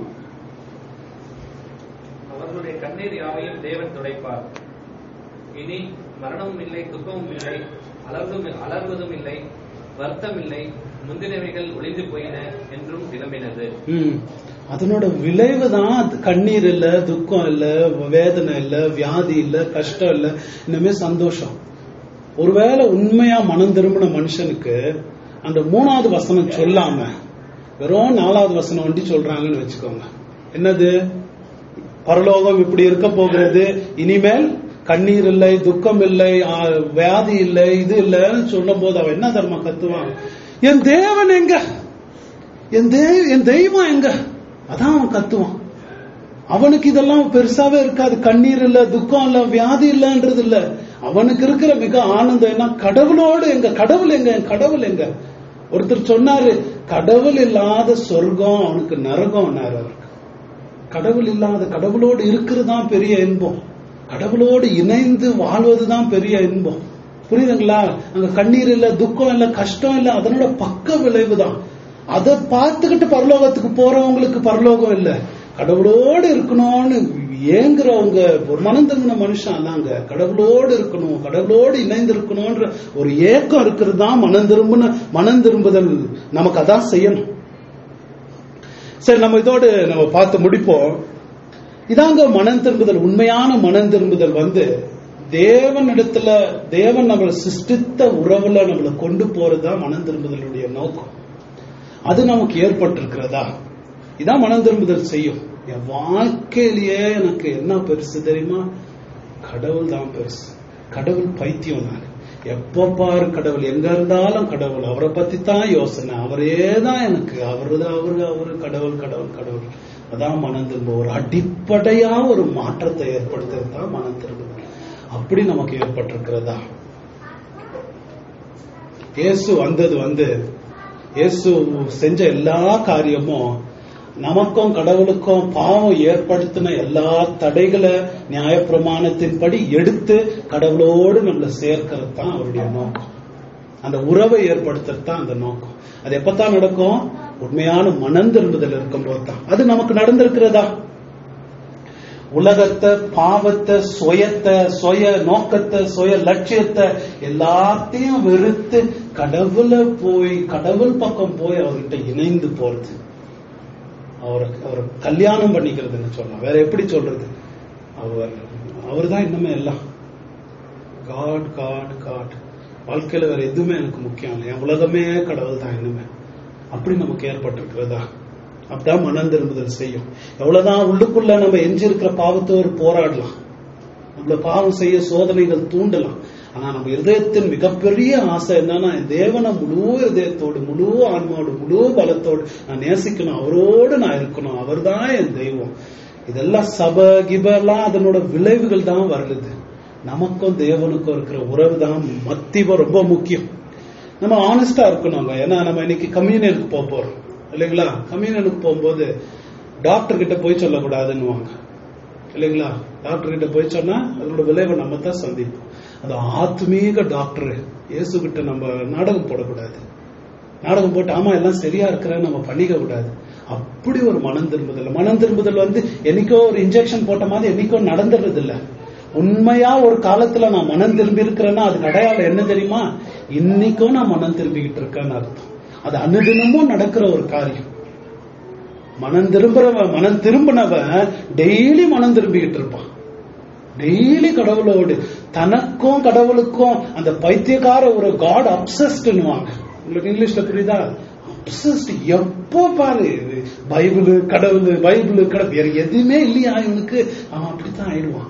அவர்களுடைய கண்ணீர் யாவையும் தேவன் துடைப்பார் இனி மரணமும் இல்லை துக்கமும் இல்லை அலர்வதும் அலர்வதும் இல்லை வருத்தம் இல்லை முந்தினவைகள் ஒளிந்து போயின என்றும் விளம்பினது ம். அதனோட விளைவு தான் கண்ணீர் இல்ல துக்கம் இல்ல வேதனை இல்ல வியாதி இல்ல கஷ்டம் இல்ல இனிமே சந்தோஷம் ஒருவேளை உண்மையா மனம் திரும்பின மனுஷனுக்கு அந்த மூணாவது வசனம் சொல்லாம வெறும் நாலாவது வசனம் ஒண்டி சொல்றாங்கன்னு வச்சுக்கோங்க என்னது பரலோகம் இப்படி இருக்க போகிறது இனிமேல் கண்ணீர் இல்லை துக்கம் இல்லை ஆ, வியாதி இல்லை இது இல்லைன்னு சொல்லும் போது அவன் என்ன தர்ம கத்துவான் என் தேவன் எங்க என் தெய்வ என் தெய்வம் எங்க அதான் அவன் கத்துவான் அவனுக்கு இதெல்லாம் பெருசாவே இருக்காது கண்ணீர் இல்ல துக்கம் இல்ல வியாதி இல்லன்றது இல்ல அவனுக்கு இருக்கிற மிக ஆனந்தம் என்ன கடவுளோடு எங்க கடவுள் எங்க என் கடவுள் எங்க ஒருத்தர் சொன்னாரு கடவுள் இல்லாத சொர்க்கம் அவனுக்கு நரகம்னாரு அவருக்கு கடவுள் இல்லாத கடவுளோடு இருக்கிறது தான் பெரிய இன்பம் கடவுளோடு இணைந்து வாழ்வதுதான் பெரிய இன்பம் புரியுதுங்களா அங்க கண்ணீர் இல்ல துக்கம் இல்ல கஷ்டம் இல்ல அதனோட பக்க விளைவு தான் அதை பார்த்துக்கிட்டு பரலோகத்துக்கு போறவங்களுக்கு பரலோகம் இல்ல கடவுளோடு இருக்கணும்னு ஏங்குறவங்க ஒரு மனம் திரும்பின மனுஷன் தாங்க கடவுளோடு இருக்கணும் கடவுளோடு இணைந்து இருக்கணும்ன்ற ஒரு ஏக்கம் இருக்கிறது தான் மனம் திரும்பின மனம் திரும்புதல் நமக்கு அதான் செய்யணும் சரி நம்ம இதோடு நம்ம பார்த்து முடிப்போம் இதாங்க மனம் திரும்புதல் உண்மையான மனம் திரும்புதல் வந்து தேவனிடத்துல தேவன் நம்மளை சிருஷ்டித்த உறவுல நம்மளை கொண்டு போறதுதான் மனம் திரும்புதலுடைய நோக்கம் அது நமக்கு ஏற்பட்டிருக்கிறதா இதான் மனம் திரும்புதல் செய்யும் என் வாழ்க்கையிலேயே எனக்கு என்ன பெருசு தெரியுமா கடவுள் தான் பெருசு கடவுள் பைத்தியம் நான் எப்ப பாரு கடவுள் எங்க இருந்தாலும் கடவுள் அவரை பத்தி தான் யோசனை அவரே தான் எனக்கு அவரு அவரு அவரு கடவுள் கடவுள் கடவுள் அதான் மனம் திரும்ப ஒரு அடிப்படையா ஒரு மாற்றத்தை ஏற்படுத்துறது தான் மனம் திரும்புதல் அப்படி நமக்கு ஏற்பட்டிருக்கிறதா இயேசு வந்தது வந்து இயேசு செஞ்ச எல்லா காரியமும் நமக்கும் கடவுளுக்கும் பாவம் ஏற்படுத்தின எல்லா தடைகளை நியாயப்பிரமாணத்தின்படி எடுத்து கடவுளோடு நம்மளை சேர்க்கிறது தான் அவருடைய நோக்கம் அந்த உறவை ஏற்படுத்துறது தான் அந்த நோக்கம் அது எப்பதான் நடக்கும் உண்மையான மனம் திரும்புதல் இருக்கும்போது தான் அது நமக்கு நடந்திருக்கிறதா உலகத்தை பாவத்தை சுயத்தை சுய நோக்கத்தை சுய லட்சியத்தை எல்லாத்தையும் வெறுத்து கடவுளை போய் கடவுள் பக்கம் போய் அவர்கிட்ட இணைந்து போறது அவரை அவரை கல்யாணம் பண்ணிக்கிறதுன்னு சொல்லலாம் வேற எப்படி சொல்றது அவர் அவர் தான் இன்னுமே எல்லாம் காட் காட் காட் வாழ்க்கையில வேற எதுவுமே எனக்கு முக்கியம் இல்லை என் உலகமே கடவுள் தான் இன்னுமே அப்படி நமக்கு ஏற்பட்டிருக்கிறதா அப்படிதான் மனம் திரும்புதல் செய்யும் எவ்வளவுதான் உள்ளுக்குள்ள நம்ம எஞ்சி இருக்கிற பாவத்தோடு போராடலாம் நம்மள பாவம் செய்ய சோதனைகள் தூண்டலாம் ஆனா நம்ம இருதயத்தின் மிகப்பெரிய ஆசை என்னன்னா என் தேவனை முழு இதயத்தோடு முழு ஆன்மாவோடு முழு பலத்தோடு நான் நேசிக்கணும் அவரோடு நான் இருக்கணும் அவர்தான் என் தெய்வம் இதெல்லாம் சப கிபெல்லாம் அதனோட விளைவுகள் தான் வருது நமக்கும் தேவனுக்கும் இருக்கிற உறவு தான் மத்தியம் ரொம்ப முக்கியம் நம்ம ஆனஸ்டா இருக்கணுங்க ஏன்னா நம்ம இன்னைக்கு கம்யூனியனுக்கு போக போறோம் இல்லைங்களா கம்யூனியனுக்கு போகும்போது டாக்டர் கிட்ட போய் சொல்லக்கூடாதுன்னுவாங்க இல்லைங்களா டாக்டர் கிட்ட போய் சொன்னா அதோட விளைவை நம்ம தான் சந்திப்போம் அது ஆத்மீக டாக்டர் இயேசு கிட்ட நம்ம நாடகம் போடக்கூடாது நாடகம் போட்டு ஆமா எல்லாம் சரியா இருக்கிற நம்ம பண்ணிக்க கூடாது அப்படி ஒரு மனம் திரும்புதல் மனம் திரும்புதல் வந்து என்னைக்கோ ஒரு இன்ஜெக்ஷன் போட்ட மாதிரி என்னைக்கோ நடந்துடுறது இல்ல உண்மையா ஒரு காலத்துல நான் மனம் திரும்பி இருக்கிறேன்னா அதுக்கு அடையாளம் என்ன தெரியுமா இன்னைக்கும் நான் மனம் திரும்பிக்கிட்டு இருக்கேன்னு அர்த்தம் அது அனுதினமும் நடக்கிற ஒரு காரியம் மனம் திரும்புறவன் மனம் திரும்பினவன் டெய்லி மனம் திரும்பிக்கிட்டு இருப்பான் டெய்லி கடவுளோடு தனக்கும் கடவுளுக்கும் அந்த பைத்தியக்கார ஒரு காட் அப்சஸ்ட்னுவாங்க உங்களுக்கு இங்கிலீஷ்ல புரியுதா அப்சஸ்ட் எப்போ பாரு பைபிள் கடவுள் பைபிள் கடவுள் வேற எதுவுமே இல்லையா இவனுக்கு அவன் அப்படித்தான் ஆயிடுவான்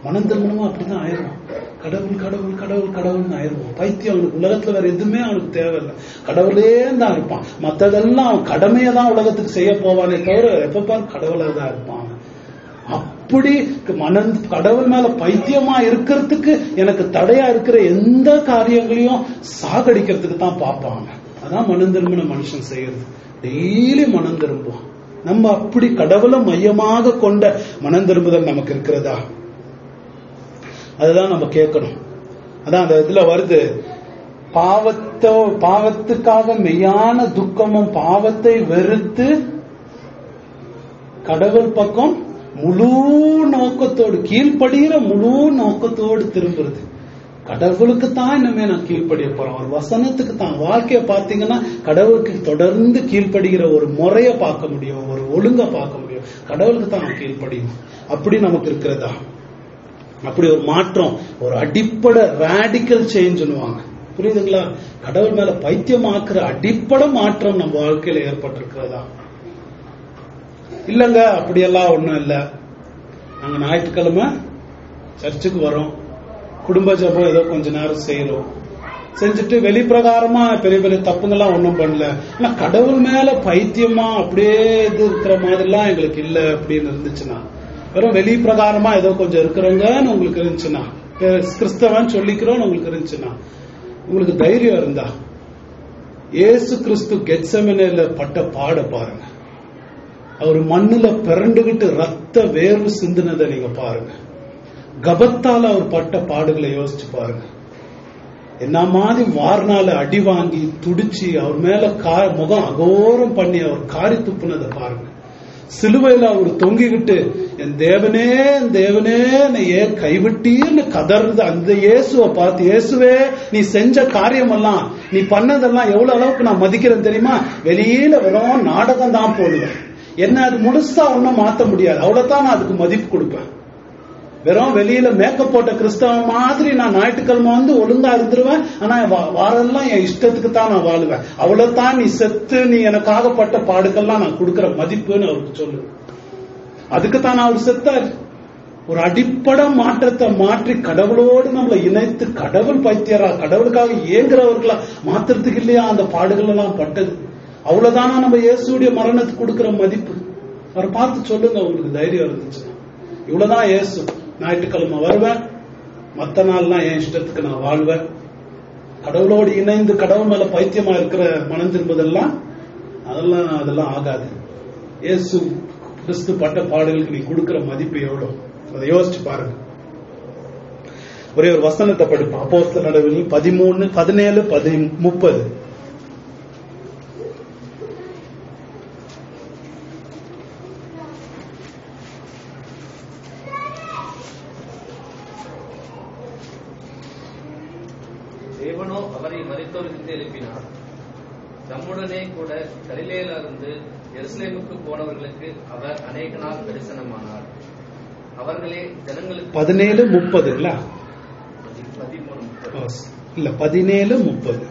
மனம் திரும்பணுமா அப்படிதான் ஆயிரும் கடவுள் கடவுள் கடவுள் கடவுள்னு ஆயிரும் பைத்தியம் அவனுக்கு உலகத்துல வேற எதுவுமே அவனுக்கு தேவையில்லை கடவுளே தான் இருப்பான் மத்ததெல்லாம் அவன் கடமையை தான் உலகத்துக்கு செய்ய போவானே தவிர எப்ப பாரு கடவுளா தான் இருப்பான் அவன். அப்படி மனம் கடவுள் மேல பைத்தியமா இருக்கிறதுக்கு எனக்கு தடையா இருக்கிற எந்த காரியங்களையும் சாகடிக்கிறதுக்கு தான் பார்ப்பாங்க அதான் மனம் திரும்பின மனுஷன் செய்யறது டெய்லி மனம் திரும்புவான் நம்ம அப்படி கடவுளை மையமாக கொண்ட மனம் திரும்புதல் நமக்கு இருக்கிறதா அதுதான் நம்ம கேட்கணும் அதான் அந்த இதுல வருது பாவத்தோ பாவத்துக்காக மெய்யான துக்கமும் பாவத்தை வெறுத்து கடவுள் பக்கம் முழு நோக்கத்தோடு கீழ்ப்படுகிற முழு நோக்கத்தோடு திரும்புறது கடவுளுக்கு தான் இனிமே நான் கீழ்ப்படிய போறேன் ஒரு வசனத்துக்கு தான் வாழ்க்கைய பாத்தீங்கன்னா கடவுளுக்கு தொடர்ந்து கீழ்ப்படுகிற ஒரு முறைய பார்க்க முடியும் ஒரு ஒழுங்க பார்க்க முடியும் கடவுளுக்கு தான் நான் கீழ்ப்படியும் அப்படி நமக்கு இருக்கிறதா அப்படி ஒரு மாற்றம் ஒரு அடிப்படை ரேடிக்கல் சேஞ்சுன்னுவாங்க புரியுதுங்களா கடவுள் மேல பைத்தியமாக்குற அடிப்படை மாற்றம் நம்ம வாழ்க்கையில ஏற்பட்டிருக்கிறதா இல்லங்க அப்படியெல்லாம் ஒண்ணும் இல்ல நாங்க ஞாயிற்றுக்கிழமை சர்ச்சுக்கு வரோம் குடும்ப ஜபம் ஏதோ கொஞ்ச நேரம் செய்யறோம் செஞ்சுட்டு வெளிப்பிரகாரமா பெரிய பெரிய தப்புங்கெல்லாம் ஒண்ணும் பண்ணல ஆனா கடவுள் மேல பைத்தியமா அப்படியே இது இருக்கிற மாதிரிலாம் எங்களுக்கு இல்ல அப்படின்னு இருந்துச்சுன்னா வெறும் வெளி பிரகாரமா ஏதோ கொஞ்சம் இருக்கிறவங்கன்னு உங்களுக்கு இருந்துச்சுன்னா கிறிஸ்தவன் சொல்லிக்கிறோம்னு உங்களுக்கு இருந்துச்சுன்னா உங்களுக்கு தைரியம் இருந்தா ஏசு கிறிஸ்து கெட்சமனையில பட்ட பாட பாருங்க அவர் மண்ணுல பிறண்டுகிட்டு ரத்த வேர்வு சிந்தினதை நீங்க பாருங்க கபத்தால அவர் பட்ட பாடுகளை யோசிச்சு பாருங்க என்ன மாதிரி வார்னால அடி வாங்கி துடிச்சு அவர் மேல கா முகம் அகோரம் பண்ணி அவர் காரி துப்புனதை பாருங்க சிலுவையில அவர் தொங்கிக்கிட்டு என் தேவனே என் தேவனே என்னை ஏன் கைவிட்டீர்னு கதறது அந்த இயேசுவை பார்த்து இயேசுவே நீ செஞ்ச காரியமெல்லாம் நீ பண்ணதெல்லாம் எவ்வளவு அளவுக்கு நான் மதிக்கிறேன் தெரியுமா வெளியில வெறும் நாடகம் தான் போடுவேன் என்ன அது முழுசா ஒன்னும் மாத்த முடியாது அவ்வளவுதான் நான் அதுக்கு மதிப்பு கொடுப்பேன் வெறும் வெளியில மேக்கப் போட்ட கிறிஸ்தவ மாதிரி நான் ஞாயிற்றுக்கிழமை வந்து ஒழுங்கா இருந்துருவேன் ஆனா வா- வாரெல்லாம் என் இஷ்டத்துக்கு தான் நான் வாழுவேன் அவ்வளவுதான் நீ செத்து நீ எனக்காகப்பட்ட பாடுக்கெல்லாம் நான் கொடுக்கிற மதிப்புன்னு அவருக்கு சொல்லு அதுக்கு தான் அவர் செத்தார் ஒரு அடிப்படை மாற்றத்தை மாற்றி கடவுளோடு நம்மளை இணைத்து கடவுள் பைத்தியரா கடவுளுக்காக ஏங்குறவர்களா மாத்துறதுக்கு இல்லையா அந்த பாடுகள் எல்லாம் பட்டது அவ்வளவுதானா நம்ம இயேசுடைய மரணத்துக்கு கொடுக்கிற மதிப்பு அவரை பார்த்து சொல்லுங்க உங்களுக்கு தைரியம் இருந்துச்சு இவ்வளவுதான் இயேசு ஞாயிற்றுக்கிழமை வருவேன் மத்த நாள்லாம் என் இஷ்டத்துக்கு நான் வாழ்வேன் கடவுளோடு இணைந்து கடவுள் மேல பைத்தியமா இருக்கிற மனம் திரும்புதெல்லாம் அதெல்லாம் அதெல்லாம் ஆகாது இயேசு கிறிஸ்து பட்ட பாடுகளுக்கு நீ கொடுக்கிற மதிப்பு எவ்வளவு அதை யோசிச்சு பாருங்க ஒரே ஒரு வசனத்தை படிப்போம் அப்போஸ்தலர் நடவடிக்கை பதிமூணு பதினேழு பதி முப்பது தேவனோ அவரை மரித்தோருக்கு எழுப்பினார் தம்முடனே கூட கலிலேயிலிருந்து எருசலேமுக்கு போனவர்களுக்கு அவர் அநேக நாள் தரிசனமானார் அவர்களே ஜனங்களுக்கு பதினேழு முப்பதுங்களா பதிமூணு முப்பது. ஓ, இல்ல பதினேழு முப்பது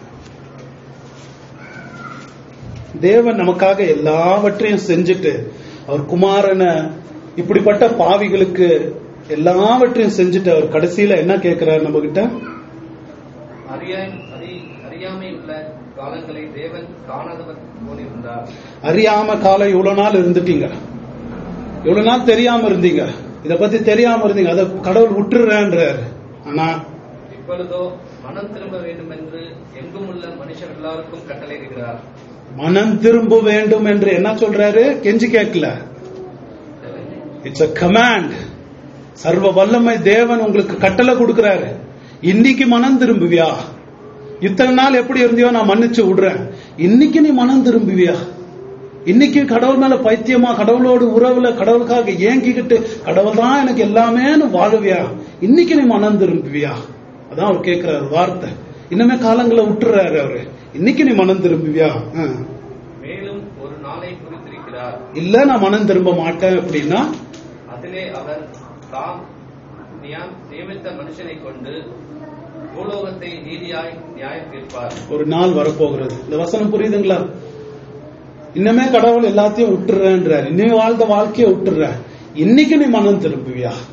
தேவன் நமக்காக எல்லாவற்றையும் செஞ்சுட்டு அவர் குமாரனை இப்படிப்பட்ட பாவிகளுக்கு எல்லாவற்றையும் செஞ்சுட்டு அவர் கடைசியில என்ன கேட்கிறார் நம்ம கிட்ட அறியாய் அறி- அறியாமை உள்ள காலங்களை தேவன் காணாதவர் போலிருந்தார் அறியாம காலம் இவ்வளவு நாள் இருந்துட்டீங்க இவ்வளவு நாள் தெரியாம இருந்தீங்க இத பத்தி தெரியாம இருந்தீங்க அதை கடவுள் விட்டுறேன்றாரு ஆனா இப்பொழுதோ மனம் திரும்ப வேண்டும் என்று எங்கும் உள்ள மனுஷர் எல்லாருக்கும் கட்டளையிடுகிறார் மனம் திரும்ப வேண்டும் என்று என்ன சொல்றாரு கெஞ்சி கேட்கல இட்ஸ் a கமாண்ட் சர்வ வல்லமை தேவன் உங்களுக்கு கட்டளை கொடுக்கிறாரு இன்னைக்கு மனம் திரும்புவியா இத்தனை நாள் எப்படி இருந்தியோ நான் மன்னிச்சு விடுறேன் இன்னைக்கு நீ மனம் திரும்புவியா இன்னைக்கு கடவுள் மேல பைத்தியமா கடவுளோடு உறவுல கடவுளுக்காக ஏங்கிக்கிட்டு கடவுள் தான் எனக்கு எல்லாமேன்னு வாழுவியா இன்னைக்கு நீ மனம் திரும்புவியா அதான் அவர் கேட்கிறாரு வார்த்தை இன்னுமே காலங்களை விட்டுறாரு அவரு இன்னைக்கு நீ மனம் திரும்புவியா ஆ. மேலும் ஒரு நாளை குறித்திருக்கிறார் இல்ல நான் மனம் திரும்ப மாட்டேன் அப்படின்னா அதிலே அவர் தாம் நியா- நியமித்த மனுஷனை கொண்டு பூலோகத்தை நீதியாய் நியாயம் தீர்ப்பார் ஒரு நாள் வரப்போகிறது இந்த வசனம் புரியுதுங்களா இன்னமே கடவுள் எல்லாத்தையும் விட்டுறேன்றார் இன்னும் வாழ்ந்த வாழ்க்கையை விட்டுற இன்னைக்கு நீ மனம் திரும்புவியா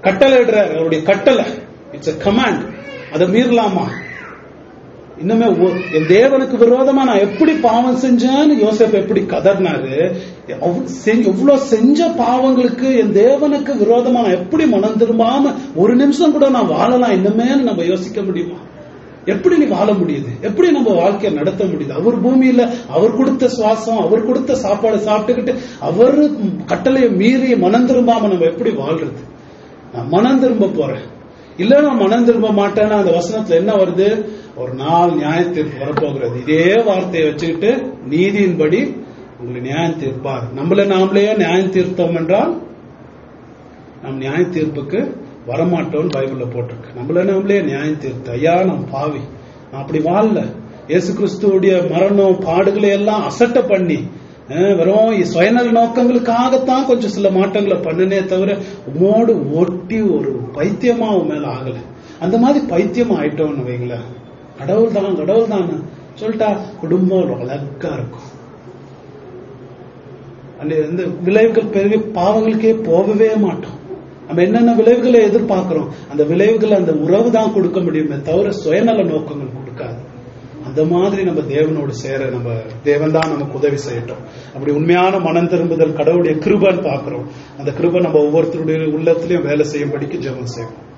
கட்டளையிடுறார் அவருடைய கட்டளை இட்ஸ் a கமாண்ட் அதை மீறலாமா இன்னுமே ஒ- என் தேவனுக்கு விரோதமா நான் எப்படி பாவம் செஞ்சேன்னு யோசேப் எப்படி கதர்னாரு அவ்- செஞ்ச- எவ்வளவு செஞ்ச பாவங்களுக்கு என் தேவனுக்கு விரோதமா நான் எப்படி மனம் திரும்பாம ஒரு நிமிஷம் கூட நான் வாழலாம் இன்னுமே நம்ம யோசிக்க முடியுமா எப்படி நீ வாழ முடியுது எப்படி நம்ம வாழ்க்கையை நடத்த முடியுது அவர் பூமியில அவர் கொடுத்த சுவாசம் அவர் கொடுத்த சாப்பாடு சாப்பிட்டுக்கிட்டு அவர் கட்டளையை மீறி மனம் திரும்பாம நம்ம எப்படி வாழ்றது நான் மனம் திரும்ப போறேன் இல்ல நான் மனம் திரும்ப மாட்டேன்னா அந்த வசனத்துல என்ன வருது ஒரு நாள் நியாய தீர்ப்பு வரப்போகிறது இதே வார்த்தையை வச்சுக்கிட்டு நீதியின்படி உங்களை நியாயம் தீர்ப்பார் நம்மள நாமளே நியாயம் தீர்த்தோம் என்றால் நாம் நியாய தீர்ப்புக்கு வரமாட்டோம்னு பைபிள்ல போட்டிருக்கு நம்மள நாமளே நியாயம் தீர்த்து ஐயா நான் பாவி நான் அப்படி வாழல இயேசு கிறிஸ்துவுடைய மரணம் பாடுகளை எல்லாம் அசட்ட பண்ணி அஹ், வெறும் சுயநல நோக்கங்களுக்காகத்தான் கொஞ்சம் சில மாற்றங்களை பண்ணனே தவிர உமோடு ஒட்டி ஒரு பைத்தியமா உன் மேல ஆகல அந்த மாதிரி பைத்தியம் ஆயிட்டோம்னு வைங்களேன் கடவுள் தான் கடவுள் தான் சொல்லிட்டா குடும்பம் ஒரு அழகா இருக்கும் அந்த இந்த விளைவுகள் பெரிய பாவங்களுக்கே போகவே மாட்டோம் நம்ம என்னென்ன விளைவுகளை எதிர்பார்க்கிறோம் அந்த விளைவுகளை அந்த உறவு தான் கொடுக்க முடியுமே தவிர சுயநல நோக்கங்கள் கொடுக்காது அந்த மாதிரி நம்ம தேவனோடு சேர நம்ம தேவன் தான் நமக்கு உதவி செய்யட்டும் அப்படி உண்மையான மனம் திரும்புதல் கடவுளுடைய கிருபன்னு பார்க்கிறோம் அந்த கிருபை நம்ம ஒவ்வொருத்தருடைய உள்ளத்திலையும் வேலை செய்யும்படிக்கு ஜெபம் செய்வோம்